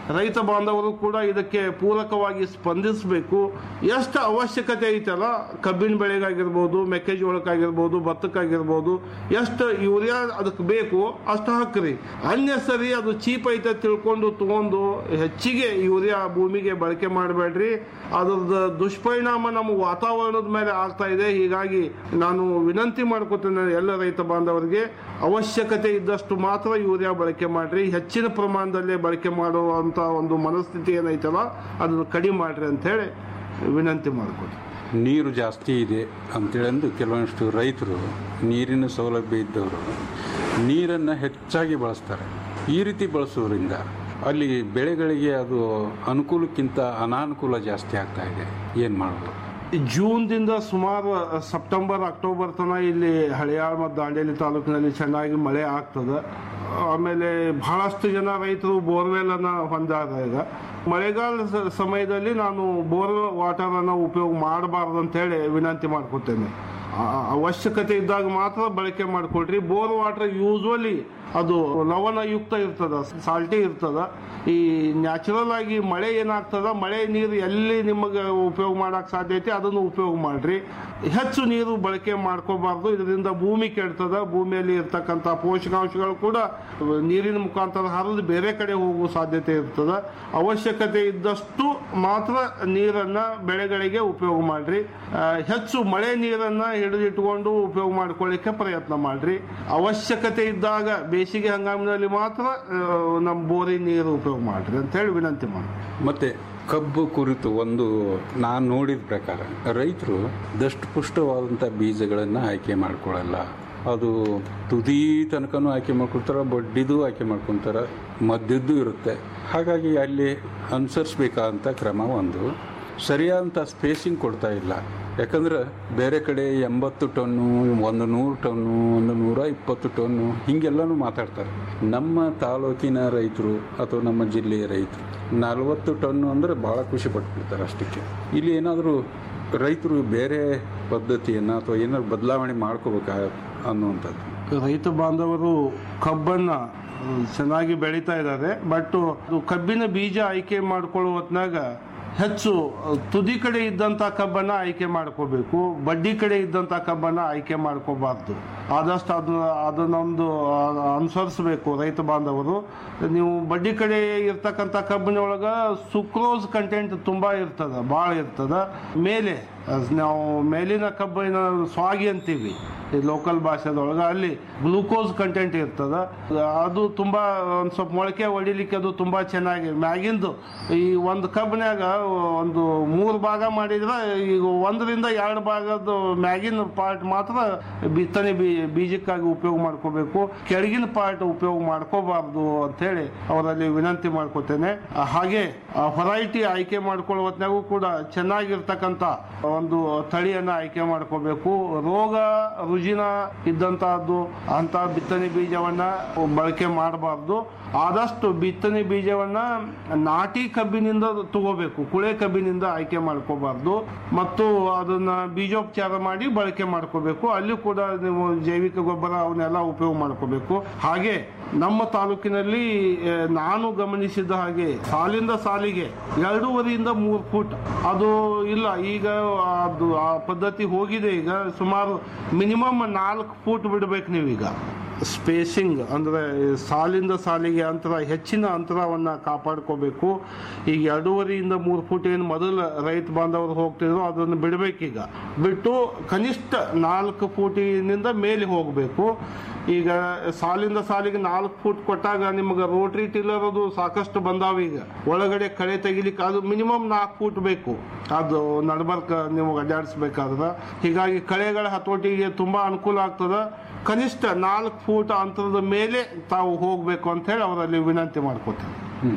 ರೈತ ಬಾಂಧವರು ಕೂಡ ಇದಕ್ಕೆ ಪೂರಕವಾಗಿ ಸ್ಪಂದಿಸಬೇಕು ಎಷ್ಟು ಅವಶ್ಯಕತೆ ಐತಲ್ಲ ಕಬ್ಬಿನ ಬೆಳೆಗಾಗಿರ್ಬೋದು ಮೆಕ್ಕೆಜೋಳಕ್ಕಾಗಿರ್ಬೋದು ಭತ್ತಕ್ಕಾಗಿರ್ಬೋದು ಎಷ್ಟು ಯೂರಿಯಾ ಅದಕ್ಕೆ ಬೇಕು ಅಷ್ಟು ಹಾಕ್ರಿ ಅನ್ನೆಸರಿ ಅದು ಚೀಪ್ ಐತೆ ತಿಳ್ಕೊಂಡು ತಗೊಂಡು ಹೆಚ್ಚಿಗೆ ಯೂರಿಯಾ ಭೂಮಿಗೆ ಬಳಕೆ ಮಾಡಬೇಡ್ರಿ ಅದ್ರದ್ದು ದುಷ್ಪರಿಣಾಮ ನಮ್ಮ ವಾತಾವರಣದ ಮೇಲೆ ಆಗ್ತಾ ಇದೆ ಹೀಗಾಗಿ ನಾನು ವಿನಂತಿ ಮಾಡ್ಕೊತೇನೆ ಎಲ್ಲ ರೈತ ಬಾಂಧವರಿಗೆ ಅವಶ್ಯಕತೆ ಇದ್ದಷ್ಟು ಮಾತ್ರ ಯೂರಿಯಾ ಬಳಕೆ ಮಾಡ್ರಿ ಹೆಚ್ಚಿನ ಪ್ರಮಾಣದಲ್ಲಿ ಬಳಕೆ ಮಾಡುವಂತ ಒಂದು ಮನಸ್ಥಿತಿ ಏನೈತಲ್ಲ ಅದನ್ನು ಕಡಿಮೆ ಮಾಡ್ರಿ ಅಂತ ಹೇಳಿ ವಿನಂತಿ ಮಾಡ್ಕೊತೀನಿ ನೀರು ಜಾಸ್ತಿ ಇದೆ ಅಂತೇಳಂದು ಕೆಲವೊಂದಿಷ್ಟು ರೈತರು ನೀರಿನ ಸೌಲಭ್ಯ ಇದ್ದವರು ನೀರನ್ನು ಹೆಚ್ಚಾಗಿ ಬಳಸ್ತಾರೆ ಈ ರೀತಿ ಬಳಸೋದ್ರಿಂದ ಅಲ್ಲಿ ಬೆಳೆಗಳಿಗೆ ಅದು ಅನುಕೂಲಕ್ಕಿಂತ ಅನಾನುಕೂಲ ಜಾಸ್ತಿ ಆಗ್ತಾ ಇದೆ ಏನು ಮಾಡೋದು ಜೂನ್ದಿಂದ ಸುಮಾರು ಸೆಪ್ಟೆಂಬರ್ ಅಕ್ಟೋಬರ್ ತನಕ ಇಲ್ಲಿ ಹಳಿಯಾಳ ಮತ್ತು ದಾಂಡೇಲಿ ತಾಲೂಕಿನಲ್ಲಿ ಚೆನ್ನಾಗಿ ಮಳೆ ಆಗ್ತದೆ ಆಮೇಲೆ ಬಹಳಷ್ಟು ಜನ ರೈತರು ಬೋರ್ವೆಲ್ ಅನ್ನ ಹೊಂದಾರ ಈಗ ಮಳೆಗಾಲ ಸ- ಸಮಯದಲ್ಲಿ ನಾನು ಬೋರ್ ವಾಟರ್ ಅನ್ನ ಉಪಯೋಗ ಮಾಡಬಾರ್ದು ಅಂತ ಹೇಳಿ ವಿನಂತಿ ಮಾಡ್ಕೊತೇನೆ ಆ- ಅವಶ್ಯಕತೆ ಇದ್ದಾಗ ಮಾತ್ರ ಬಳಕೆ ಮಾಡ್ಕೊಳ್ರಿ ಬೋರ್ ವಾಟರ್ ಯೂಸ್ವಲಿ ಅದು ಲವಣಯುಕ್ತ ಇರ್ತದ ಸಾಲ್ಟಿ ಇರ್ತದ ಈ ನ್ಯಾಚುರಲ್ ಆಗಿ ಮಳೆ ಏನಾಗ್ತದ ಮಳೆ ನೀರು ಎಲ್ಲಿ ನಿಮಗೆ ಉಪಯೋಗ ಮಾಡಕ್ ಸಾಧ್ಯ ಐತಿ ಅದನ್ನು ಉಪಯೋಗ ಮಾಡ್ರಿ ಹೆಚ್ಚು ನೀರು ಬಳಕೆ ಮಾಡ್ಕೋಬಾರ್ದು ಇದರಿಂದ ಭೂಮಿ ಕೆಡ್ತದ ಭೂಮಿಯಲ್ಲಿ ಇರ್ತಕ್ಕಂಥ ಪೋಷಕಾಂಶಗಳು ಕೂಡ ನೀರಿನ ಮುಖಾಂತರ ಹರಿದು ಬೇರೆ ಕಡೆ ಹೋಗುವ ಸಾಧ್ಯತೆ ಇರ್ತದ ಅವಶ್ಯಕತೆ ಇದ್ದಷ್ಟು ಮಾತ್ರ ನೀರನ್ನ ಬೆಳೆಗಳಿಗೆ ಉಪಯೋಗ ಮಾಡ್ರಿ ಆ, ಹೆಚ್ಚು ಮಳೆ ನೀರನ್ನ ಹಿಡಿದಿಟ್ಕೊಂಡು ಉಪಯೋಗ ಮಾಡ್ಕೊಳ್ಳಿಕ್ಕೆ ಪ್ರಯತ್ನ ಮಾಡ್ರಿ ಅವಶ್ಯಕತೆ ಇದ್ದಾಗ ಬೇಸಿಗೆ ಹಂಗಾಮಿನಲ್ಲಿ ಮಾತ್ರ ಆ, ನಮ್ಮ ಬೋರಿನ ನೀರು ಉಪಯೋಗ ಮಾಡ್ರಿ ಅಂತ ಹೇಳಿ ವಿನಂತಿ ಮಾಡಿ ಮತ್ತೆ ಕಬ್ಬು ಕುರಿತು ಒಂದು ನಾನು ನೋಡಿದ ಪ್ರಕಾರ ರೈತರು ದಷ್ಟಪುಷ್ಟವಾದಂಥ ಬೀಜಗಳನ್ನು ಆಯ್ಕೆ ಮಾಡ್ಕೊಳ್ಳಲ್ಲ ಅದು ತುದಿ ತನಕನೂ ಆಯ್ಕೆ ಮಾಡ್ಕೊಳ್ತಾರೆ ಬಡ್ಡಿದು ಆಯ್ಕೆ ಮಾಡ್ಕೊತಾರೆ ಮಧ್ಯದ್ದು ಇರುತ್ತೆ ಹಾಗಾಗಿ ಅಲ್ಲಿ ಅನುಸರಿಸ್ಬೇಕಾದಂಥ ಕ್ರಮ ಒಂದು ಸರಿಯಾದಂಥ ಸ್ಪೇಸಿಂಗ್ ಕೊಡ್ತಾ ಇಲ್ಲ ಯಾಕಂದ್ರೆ ಬೇರೆ ಕಡೆ ಎಂಬತ್ತು ಟನ್ನು ಒಂದು ನೂರು ಟನ್ನು ಒಂದು ನೂರ ಇಪ್ಪತ್ತು ಟನ್ನು ಹೀಗೆಲ್ಲನೂ ಮಾತಾಡ್ತಾರೆ ನಮ್ಮ ತಾಲೂಕಿನ ರೈತರು ಅಥವಾ ನಮ್ಮ ಜಿಲ್ಲೆಯ ರೈತರು ನಲವತ್ತು ಟನ್ನು ಅಂದರೆ ಭಾಳ ಖುಷಿ ಪಟ್ಬಿಡ್ತಾರೆ ಅಷ್ಟಕ್ಕೆ ಇಲ್ಲಿ ಏನಾದರೂ ರೈತರು ಬೇರೆ ಪದ್ಧತಿಯನ್ನು ಅಥವಾ ಏನಾದ್ರು ಬದಲಾವಣೆ ಮಾಡ್ಕೋಬೇಕಾ ಅನ್ನುವಂಥದ್ದು ರೈತ ಬಾಂಧವರು ಕಬ್ಬನ್ನ ಅಹ್, ಚೆನ್ನಾಗಿ ಬೆಳೀತಾ ಇದ್ದಾರೆ ಬಟ್ ಅದು ಕಬ್ಬಿನ ಬೀಜ ಆಯ್ಕೆ ಮಾಡ್ಕೊಳ್ಳೋ ಹೊತ್ನಾಗ ಹೆಚ್ಚು ಅಹ್, ತುದಿ ಕಡೆ ಇದ್ದಂಥ ಕಬ್ಬನ್ನ ಆಯ್ಕೆ ಮಾಡ್ಕೋಬೇಕು ಬಡ್ಡಿ ಕಡೆ ಇದ್ದಂಥ ಕಬ್ಬನ್ನ ಆಯ್ಕೆ ಮಾಡ್ಕೋಬಾರ್ದು ಆದಷ್ಟು ಅದನ್ನ ಅದನ್ನೊಂದು ಅಹ್, ಅನುಸರಿಸಬೇಕು ರೈತ ಬಾಂಧವರು ನೀವು ಬಡ್ಡಿ ಕಡೆ ಇರ್ತಕ್ಕಂಥ ಕಬ್ಬಿನೊಳಗ ಸುಕ್ರೋಸ್ ಕಂಟೆಂಟ್ ತುಂಬಾ ಇರ್ತದ ಭಾಳ ಇರ್ತದ ಮೇಲೆ ಅಹ್, ನಾವು ಮೇಲಿನ ಕಬ್ಬಿನ ಸ್ವಾಗಿ ಅಂತೀವಿ ಈ ಲೋಕಲ್ ಭಾಷೆದೊಳಗೆ ಅಲ್ಲಿ ಗ್ಲೂಕೋಸ್ ಕಂಟೆಂಟ್ ಇರ್ತದ ಅದು ತುಂಬಾ ಒಂದು ಸ್ವಲ್ಪ ಮೊಳಕೆ ಹೊಡಿಲಿಕ್ಕೆ ಅದು ತುಂಬಾ ಚೆನ್ನಾಗಿ ಮ್ಯಾಗಿಂದು ಈ ಒಂದು ಕಬ್ಬಿನ್ಯಾಗ ಒಂದು ಮೂರು ಭಾಗ ಮಾಡಿದ್ರೆ ಈಗ ಒಂದರಿಂದ ಎರಡು ಭಾಗದ ಮ್ಯಾಗಿನ ಪಾರ್ಟ್ ಮಾತ್ರ ಬಿತ್ತನೆ ಬೀ ಬೀಜಕ್ಕಾಗಿ ಉಪಯೋಗ ಮಾಡ್ಕೋಬೇಕು ಕೆಳಗಿನ ಪಾರ್ಟ್ ಉಪಯೋಗ ಮಾಡ್ಕೋಬಾರ್ದು ಅಂತೇಳಿ ಅವರಲ್ಲಿ ವಿನಂತಿ ಮಾಡ್ಕೋತೇನೆ ಆ, ಹಾಗೆ ಹೊರೈಟಿ ಆಯ್ಕೆ ಮಾಡ್ಕೊಳ್ಳೋ ಹೊತ್ನಾಗೂ ಕೂಡ ಚೆನ್ನಾಗಿರ್ತಕ್ಕಂಥ ಒಂದು ತಳಿಯನ್ನ ಆಯ್ಕೆ ಮಾಡ್ಕೋಬೇಕು ರೋಗ ರುಜಿನ ಇದ್ದಂತಹದ್ದು ಅಂತ ಬಿತ್ತನೆ ಬೀಜವನ್ನ ಬಳಕೆ ಮಾಡಬಾರ್ದು ಆದಷ್ಟು ಬಿತ್ತನೆ ಬೀಜವನ್ನ ನಾಟಿ ಕಬ್ಬಿನಿಂದ ತಗೋಬೇಕು ಕುಳೆ ಕಬ್ಬಿನಿಂದ ಆಯ್ಕೆ ಮಾಡ್ಕೋಬಾರ್ದು ಮತ್ತು ಅದನ್ನ ಬೀಜೋಪಚಾರ ಮಾಡಿ ಬಳಕೆ ಮಾಡ್ಕೋಬೇಕು ಅಲ್ಲಿ ಕೂಡ ನೀವು ಜೈವಿಕ ಗೊಬ್ಬರ ಅವನ್ನೆಲ್ಲ ಉಪಯೋಗ ಮಾಡ್ಕೋಬೇಕು ಹಾಗೆ ನಮ್ಮ ತಾಲೂಕಿನಲ್ಲಿ ಆ, ನಾನು ಗಮನಿಸಿದ ಹಾಗೆ ಸಾಲಿಂದ ಸಾಲಿಗೆ ಎರಡೂವರೆಯಿಂದ ಮೂರು ಫುಟ್ ಅದು ಇಲ್ಲ ಈಗ ಅದು ಆ ಪದ್ಧತಿ ಹೋಗಿದೆ ಈಗ ಸುಮಾರು ಮಿನಿಮಮ್ ನಾಲ್ಕು ಫೂಟ್ ಬಿಡ್ಬೇಕು ನೀವೀಗ ಸ್ಪೇಸಿಂಗ್ ಅಂದ್ರೆ ಸಾಲಿಂದ ಸಾಲಿಗೆ ಅಂತರ ಹೆಚ್ಚಿನ ಅಂತರವನ್ನ ಕಾಪಾಡ್ಕೋಬೇಕು ಈಗ ಎರಡೂವರೆಯಿಂದ ಮೂರು ಫುಟ್ ಏನು ಮೊದಲು ರೈತ ಬಾಂಧವರು ಹೋಗ್ತಿದ್ರು ಅದನ್ನು ಬಿಡಬೇಕೀಗ ಬಿಟ್ಟು ಕನಿಷ್ಠ ನಾಲ್ಕು ಫೂಟಿನಿಂದ ಮೇಲೆ ಹೋಗಬೇಕು ಈಗ ಸಾಲಿಂದ ಸಾಲಿಗೆ ನಾಲ್ಕು ಫೂಟ್ ಕೊಟ್ಟಾಗ ನಿಮ್ಗೆ ರೋಟ್ರಿ ಟಿಲ್ಲರ್ ಅದು ಸಾಕಷ್ಟು ಬಂದಾವ ಈಗ ಒಳಗಡೆ ಕಳೆ ತೆಗಿಲಿಕ್ಕೆ ಅದು ಮಿನಿಮಮ್ ನಾಲ್ಕು ಫೂಟ್ ಬೇಕು ಅದು ನಡ್ಬರ್ಕ ನೀವು ಅಡ್ಡಾಡಿಸ್ಬೇಕಾದ್ರೆ ಹೀಗಾಗಿ ಕಳೆಗಳ ಹತೋಟಿಗೆ ತುಂಬಾ ಅನುಕೂಲ ಆಗ್ತದ ಕನಿಷ್ಠ ನಾಲ್ಕು ಫೂಟ್ ಅಂತರದ ಮೇಲೆ ತಾವು ಹೋಗಬೇಕು ಅಂತ ಹೇಳಿ ಅವರಲ್ಲಿ ವಿನಂತಿ ಮಾಡ್ಕೋತೇನೆ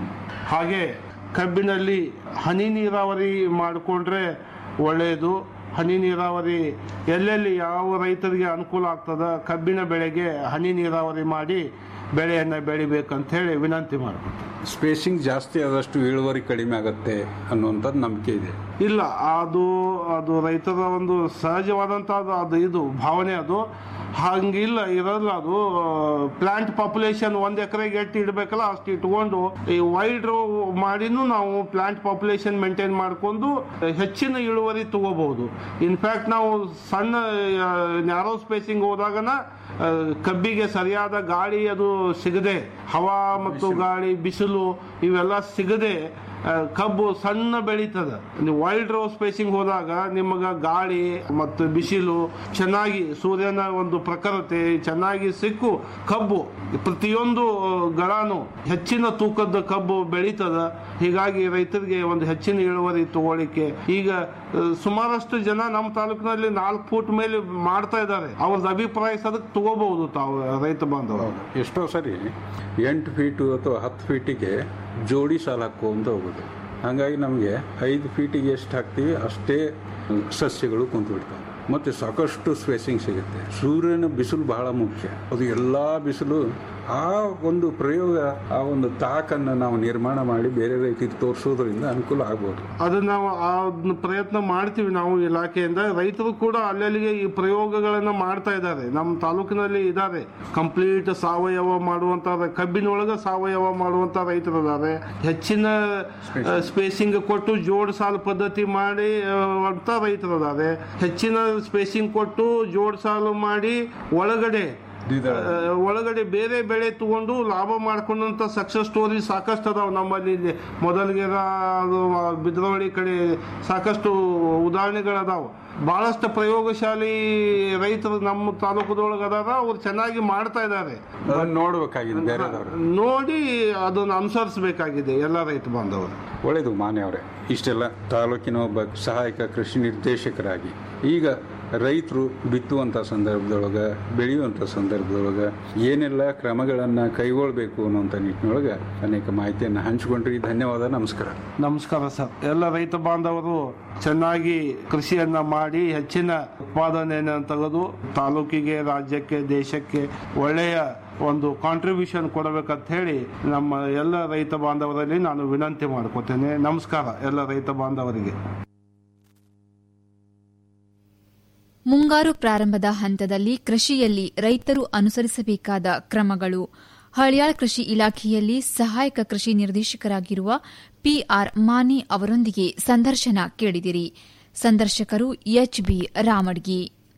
ಹಾಗೆ ಕಬ್ಬಿನಲ್ಲಿ ಹನಿ ನೀರಾವರಿ ಮಾಡಿಕೊಂಡ್ರೆ ಒಳ್ಳೆಯದು ಹನಿ ನೀರಾವರಿ ಎಲ್ಲೆಲ್ಲಿ ಯಾವ ರೈತರಿಗೆ ಅನುಕೂಲ ಆಗ್ತದ ಕಬ್ಬಿನ ಬೆಳೆಗೆ ಹನಿ ನೀರಾವರಿ ಮಾಡಿ ಬೆಳೆಯನ್ನು ಬೆಳಿಬೇಕಂತ ಹೇಳಿ ವಿನಂತಿ ಮಾಡ್ಕೊತೀನಿ ಸ್ಪೇಸಿಂಗ್ ಜಾಸ್ತಿ ಆದಷ್ಟು ಇಳುವರಿ ಕಡಿಮೆ ಆಗುತ್ತೆ ಅನ್ನುವಂಥದ್ದು ನಂಬಿಕೆ ಇದೆ ಇಲ್ಲ ಅದು ಅದು ರೈತರ ಒಂದು ಸಹಜವಾದಂಥ ಅದು ಅದು ಇದು ಭಾವನೆ ಅದು ಹಂಗಿಲ್ಲ ಇರಲ್ಲ ಅದು ಪ್ಲಾಂಟ್ ಪಾಪ್ಯುಲೇಷನ್ ಒಂದ್ ಎಕರೆಗೆ ಎಷ್ಟು ಇಡಬೇಕಲ್ಲ ಅಷ್ಟು ಇಟ್ಕೊಂಡು ಈ ವೈಡ್ ರೋ ಮಾಡಿನೂ ನಾವು ಪ್ಲಾಂಟ್ ಪಾಪ್ಯುಲೇಷನ್ ಮೇಂಟೈನ್ ಮಾಡ್ಕೊಂಡು ಹೆಚ್ಚಿನ ಇಳುವರಿ ತಗೋಬಹುದು ಇನ್ಫ್ಯಾಕ್ಟ್ ನಾವು ಸಣ್ಣ ನ್ಯಾರೋ ಸ್ಪೇಸಿಂಗ್ ಹೋದಾಗನ ಆ, ಕಬ್ಬಿಗೆ ಸರಿಯಾದ ಗಾಳಿ ಅದು ಸಿಗದೆ ಹವಾ ಮತ್ತು ಗಾಳಿ ಬಿಸಿಲು ಇವೆಲ್ಲ ಸಿಗದೆ ಆ, ಕಬ್ಬು ಸಣ್ಣ ಬೆಳೀತದ ನೀವು ವೈಲ್ಡ್ ರೋ ಸ್ಪೇಸಿಂಗ್ ಹೋದಾಗ ನಿಮಗ ಗಾಳಿ ಮತ್ತು ಬಿಸಿಲು ಚೆನ್ನಾಗಿ ಸೂರ್ಯನ ಒಂದು ಪ್ರಖರತೆ ಚೆನ್ನಾಗಿ ಸಿಕ್ಕು ಕಬ್ಬು ಪ್ರತಿಯೊಂದು ಗಳಾನು ಹೆಚ್ಚಿನ ತೂಕದ ಕಬ್ಬು ಬೆಳೀತದ ಹೀಗಾಗಿ ರೈತರಿಗೆ ಒಂದು ಹೆಚ್ಚಿನ ಇಳುವರಿ ತಗೊಳ್ಳಿಕ್ಕೆ ಈಗ ಆ, ಸುಮಾರಷ್ಟು ಜನ ನಮ್ಮ ತಾಲೂಕಿನಲ್ಲಿ ನಾಲ್ಕು ಫೂಟ್ ಮೇಲೆ ಮಾಡ್ತಾ ಇದ್ದಾರೆ ಅವ್ರದ್ದು ಅಭಿಪ್ರಾಯ ಅದಕ್ಕೆ ತಗೋಬಹುದು ತಾವು ರೈತ ಬಾಂಧವರು ಎಷ್ಟೋ ಸರಿ ಎಂಟು ಫೀಟು ಅಥವಾ ಹತ್ತು ಫೀಟಿಗೆ ಜೋಡಿ ಸಾಲ ಹಾಕ್ಕೊಂತ ಹೋಗೋದು ಹಾಗಾಗಿ ನಮಗೆ ಐದು ಫೀಟಿಗೆ ಎಷ್ಟು ಹಾಕ್ತೀವಿ ಅಷ್ಟೇ ಸಸ್ಯಗಳು ಕುಂತ್ಬಿಡ್ತಾವೆ ಮತ್ತು ಸಾಕಷ್ಟು ಸ್ಪೇಸಿಂಗ್ ಸಿಗುತ್ತೆ ಸೂರ್ಯನ ಬಿಸಿಲು ಬಹಳ ಮುಖ್ಯ ಅದು ಎಲ್ಲ ಬಿಸಿಲು ಆ ಒಂದು ಪ್ರಯೋಗ ಆ ಒಂದು ತಾಕನ್ನು ನಾವು ನಿರ್ಮಾಣ ಮಾಡಿ ಬೇರೆ ರೈತರಿಗೆ ತೋರಿಸೋದ್ರಿಂದ ಅನುಕೂಲ ಆಗ್ಬೋದು ಅದನ್ನ ನಾವು ಆ ಪ್ರಯತ್ನ ಮಾಡ್ತೀವಿ ನಾವು ಇಲಾಖೆಯಿಂದ ರೈತರು ಕೂಡ ಅಲ್ಲಲ್ಲಿಗೆ ಈ ಪ್ರಯೋಗಗಳನ್ನ ಮಾಡ್ತಾ ಇದ್ದಾರೆ ನಮ್ಮ ತಾಲೂಕಿನಲ್ಲಿ ಇದ್ದಾರೆ ಕಂಪ್ಲೀಟ್ ಸಾವಯವ ಮಾಡುವಂತ ಕಬ್ಬಿನೊಳಗ ಸಾವಯವ ಮಾಡುವಂತ ರೈತರು ಇದ್ದಾರೆ ಹೆಚ್ಚಿನ ಸ್ಪೇಸಿಂಗ್ ಕೊಟ್ಟು ಜೋಡ್ ಸಾಲು ಪದ್ಧತಿ ಮಾಡಿ ಆ, ಅಂತ ರೈತರು ಇದ್ದಾರೆ ಹೆಚ್ಚಿನ ಸ್ಪೇಸಿಂಗ್ ಕೊಟ್ಟು ಜೋಡ್ ಸಾಲು ಮಾಡಿ ಒಳಗಡೆ ದ್ವಿದಳ. ಆ, ಒಳಗಡೆ ಬೇರೆ ಬೆಳೆ ತಗೊಂಡು ಲಾಭ ಮಾಡ್ಕೊಂಡಂತ ಸಕ್ಸಸ್ ಸ್ಟೋರಿ ಸಾಕಷ್ಟು ಅದಾವ ನಮ್ಮಲ್ಲಿ ಇಲ್ಲಿ ಮೊದಲಿಗೆ ಅದು ಬಿದ್ರವಳಿ ಕಡೆ ಸಾಕಷ್ಟು ಉದಾಹರಣೆಗಳದಾವ ಬಹಳಷ್ಟು ಪ್ರಯೋಗಶಾಲಿ ರೈತರು ನಮ್ಮ ತಾಲೂಕದೊಳಗೆ ಅದಾರ ಅವ್ರು ಚೆನ್ನಾಗಿ ಮಾಡ್ತಾ ಇದ್ದಾರೆ ಅದನ್ನ ನೋಡ್ಬೇಕಾಗಿದೆ ಬೇರೆದವರು ನೋಡಿ ಅದನ್ನು ಅನುಸರಿಸಬೇಕಾಗಿದೆ ಎಲ್ಲ ರೈತ ಬಾಂಧವರು ಒಳ್ಳೆಯದು ಮಾನ್ಯವರೇ ಇಷ್ಟೆಲ್ಲ ತಾಲೂಕಿನ ಒಬ್ಬ ಸಹಾಯಕ ಕೃಷಿ ನಿರ್ದೇಶಕರಾಗಿ ಈಗ ರೈತರು ಬಿತ್ತುವಂಥ ಸಂದರ್ಭದೊಳಗೆ ಬೆಳೆಯುವಂಥ ಸಂದರ್ಭದೊಳಗೆ ಏನೆಲ್ಲ ಕ್ರಮಗಳನ್ನು ಕೈಗೊಳ್ಳಬೇಕು ಅನ್ನುವಂಥ ನಿಟ್ಟಿನೊಳಗೆ ಅನೇಕ ಮಾಹಿತಿಯನ್ನು ಹಂಚಿಕೊಂಡ್ರಿ ಧನ್ಯವಾದ ನಮಸ್ಕಾರ ನಮಸ್ಕಾರ ಸರ್ ಎಲ್ಲ ರೈತ ಬಾಂಧವರು ಚೆನ್ನಾಗಿ ಕೃಷಿಯನ್ನ ಮಾಡಿ ಹೆಚ್ಚಿನ ಉತ್ಪಾದನೆಯನ್ನು ತೆಗೆದು ತಾಲೂಕಿಗೆ ರಾಜ್ಯಕ್ಕೆ ದೇಶಕ್ಕೆ ಒಳ್ಳೆಯ ಒಂದು ಕಾಂಟ್ರಿಬ್ಯೂಷನ್ ಕೊಡಬೇಕಂತ ಹೇಳಿ ನಮ್ಮ ಎಲ್ಲ ರೈತ ಬಾಂಧವರಲ್ಲಿ ನಾನು ವಿನಂತಿ ಮಾಡ್ಕೋತೇನೆ ನಮಸ್ಕಾರ ಎಲ್ಲ ರೈತ ಬಾಂಧವರಿಗೆ ಮುಂಗಾರು ಪ್ರಾರಂಭದ ಹಂತದಲ್ಲಿ ಕೃಷಿಯಲ್ಲಿ ರೈತರು ಅನುಸರಿಸಬೇಕಾದ ಕ್ರಮಗಳು ಹಳಿಯಾಳ ಕೃಷಿ ಇಲಾಖೆಯಲ್ಲಿ ಸಹಾಯಕ ಕೃಷಿ ನಿರ್ದೇಶಕರಾಗಿರುವ ಪಿಆರ್ ಮಾನಿ ಅವರೊಂದಿಗೆ ಸಂದರ್ಶನ ಕೇಳಿದಿರಿ ಸಂದರ್ಶಕರು ಎಚ್ಬಿ ರಾಮಡ್ಗಿ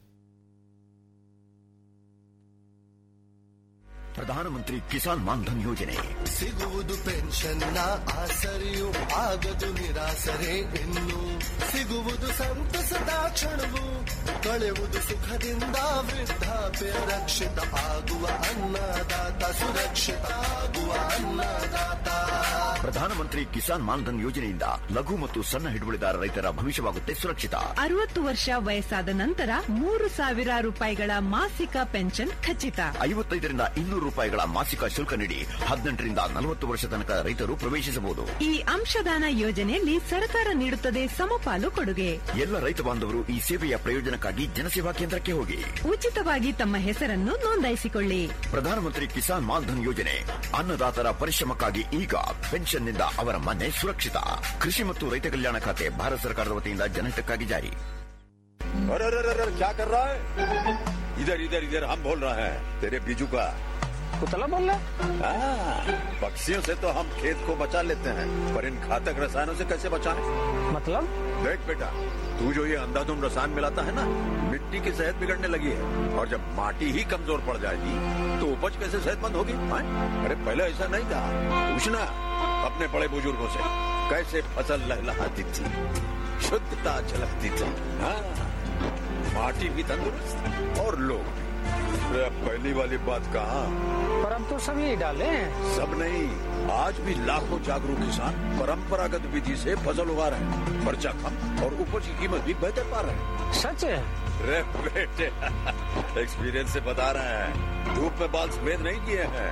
ಪ್ರಧಾನಮಂತ್ರಿ ಕಿಸಾನ್ ಮಾನ್ಧನ್ ಯೋಜನೆ ಸಿಗುವುದು ಪೆನ್ಷನ್ನ ಆಸರೆಯು ಆಗದು ನಿರಾಸರೆ ಇನ್ನು ಸಿಗುವುದು ಸಂತಸದ ಕ್ಷಣವು ಕಳೆಯುವುದು ಸುಖದಿಂದ ವೃದ್ಧಾಪ್ಯ ರಕ್ಷಿತ ಆಗುವ ಅನ್ನದಾತ ಸುರಕ್ಷಿತ ಆಗುವ ಅನ್ನದಾತ ಪ್ರಧಾನಮಂತ್ರಿ ಕಿಸಾನ್ ಮಾನ್ಧನ್ ಯೋಜನೆಯಿಂದ ಲಘು ಮತ್ತು ಸಣ್ಣ ಹಿಡುವಳಿದಾರ ರೈತರ ಭವಿಷ್ಯವಾಗುತ್ತೆ ಸುರಕ್ಷಿತ ಅರವತ್ತು ವರ್ಷ ವಯಸ್ಸಾದ ನಂತರ ಮೂರು ಸಾವಿರ ರೂಪಾಯಿಗಳ ಮಾಸಿಕ ಪೆನ್ಷನ್ ಖಚಿತ ಐವತ್ತೈದರಿಂದ ಇನ್ನೂರು ರೂಪಾಯಿಗಳ ಮಾಸಿಕ ಶುಲ್ಕ ನೀಡಿ ಹದಿನೆಂಟರಿಂದ ನಲವತ್ತು ವರ್ಷ ತನಕ ರೈತರು ಪ್ರವೇಶಿಸಬಹುದು ಈ ಅಂಶದಾನ ಯೋಜನೆಯಲ್ಲಿ ಸರ್ಕಾರ ನೀಡುತ್ತದೆ ಸಮಪಾಲು ಕೊಡುಗೆ ಎಲ್ಲ ರೈತ ಬಾಂಧವರು ಈ ಸೇವೆಯ ಪ್ರಯೋಜನಕ್ಕಾಗಿ ಜನಸೇವಾ ಕೇಂದ್ರಕ್ಕೆ ಹೋಗಿ ಉಚಿತವಾಗಿ ತಮ್ಮ ಹೆಸರನ್ನು ನೋಂದಾಯಿಸಿಕೊಳ್ಳಿ ಪ್ರಧಾನಮಂತ್ರಿ ಕಿಸಾನ್ ಮಾನ್ಧನ್ ಯೋಜನೆ ಅನ್ನದಾತರ ಪರಿಶ್ರಮಕ್ಕಾಗಿ ಈಗ ಪೆನ್ಷನ್ನಿಂದ ಅವರ ಮನೆ ಸುರಕ್ಷಿತ ಕೃಷಿ ಮತ್ತು ರೈತ ಕಲ್ಯಾಣ ಖಾತೆ ಭಾರತ ಸರ್ಕಾರದ ವತಿಯಿಂದ ಜನಹಿತಕ್ಕಾಗಿ ಜಾರಿ अरे अरे अरे क्या कर रहा है इधर इधर इधर हम बोल रहे हैं तेरे बीजू का कुतला बोल रहा हाँ, पक्षियों से तो हम खेत को बचा लेते हैं पर इन घातक रसायनों से कैसे बचाएं? मतलब देख बेटा तू जो ये अंधाधुंध रसायन मिलाता है ना मिट्टी की सेहत बिगड़ने लगी है और जब माटी ही कमजोर पड़ जाएगी तो उपज कैसे सेहतमंद होगी हाँ? अरे पहले ऐसा नहीं था पूछना अपने बड़े बुजुर्गों से कैसे फसल लहलहाती थी शुद्धता झलकती थी हाँ माटी भी तंदुरुस्त और लोग भी। अरे अब पहली वाली बात कहा पर अब तो सब यही डाले हैं सब नहीं आज भी लाखों जागरूक किसान परंपरागत विधि से फसल उगा रहे हैं खर्चा कम और उपज की कीमत भी बेहतर पा रहे हैं सच है रे बेटे एक्सपीरियंस से बता रहे हैं धूप में बाल सफेद नहीं किए हैं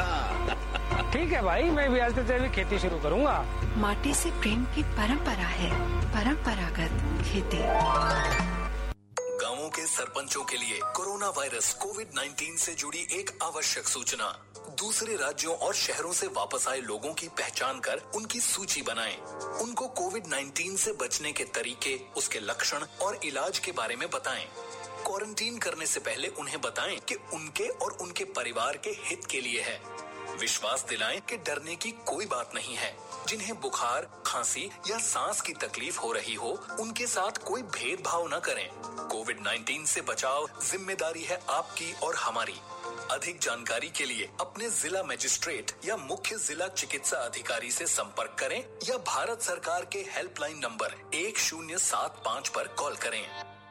हाँ ठीक है भाई मैं भी आज से जैविक खेती शुरू करूंगा माटी से प्रेम की परंपरा है परंपरागत खेती गाँवों के सरपंचों के लिए कोरोना वायरस कोविड 19 से जुड़ी एक आवश्यक सूचना दूसरे राज्यों और शहरों से वापस आए लोगों की पहचान कर उनकी सूची बनाएं। उनको कोविड 19 से बचने के तरीके उसके लक्षण और इलाज के बारे में बताएं। क्वारंटीन करने से पहले उन्हें बताएं कि उनके और उनके परिवार के हित के लिए है विश्वास दिलाएं कि डरने की कोई बात नहीं है जिन्हें बुखार खांसी या सांस की तकलीफ हो रही हो उनके साथ कोई भेदभाव न करें कोविड 19 से बचाव जिम्मेदारी है आपकी और हमारी अधिक जानकारी के लिए अपने जिला मजिस्ट्रेट या मुख्य जिला चिकित्सा अधिकारी से संपर्क करें या भारत सरकार के हेल्पलाइन नंबर एक शून्य सात पाँच पर कॉल करें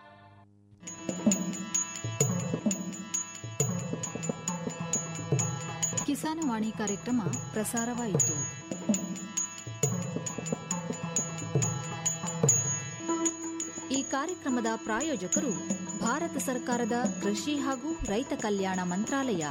ಕಿಸಾನವಾಣಿ ಕಾರ್ಯಕ್ರಮ ಪ್ರಸಾರವಾಯಿತು ಈ ಕಾರ್ಯಕ್ರಮದ ಪ್ರಾಯೋಜಕರು ಭಾರತ ಸರ್ಕಾರದ ಕೃಷಿ ಹಾಗೂ ರೈತ ಕಲ್ಯಾಣ ಮಂತ್ರಾಲಯ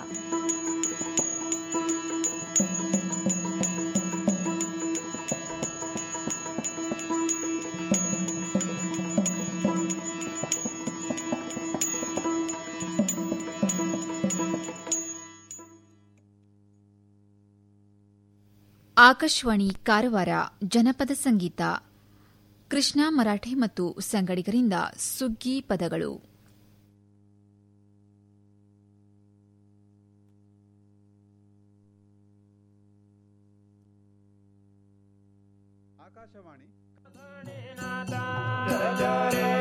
ಆಕಾಶವಾಣಿ ಕಾರವಾರ ಜನಪದ ಸಂಗೀತ ಕೃಷ್ಣ ಮರಾಠೆ ಮತ್ತು ಸಂಗಡಿಗರಿಂದ ಸುಗ್ಗಿ ಪದಗಳು ಆಕಾಶವಾಣಿ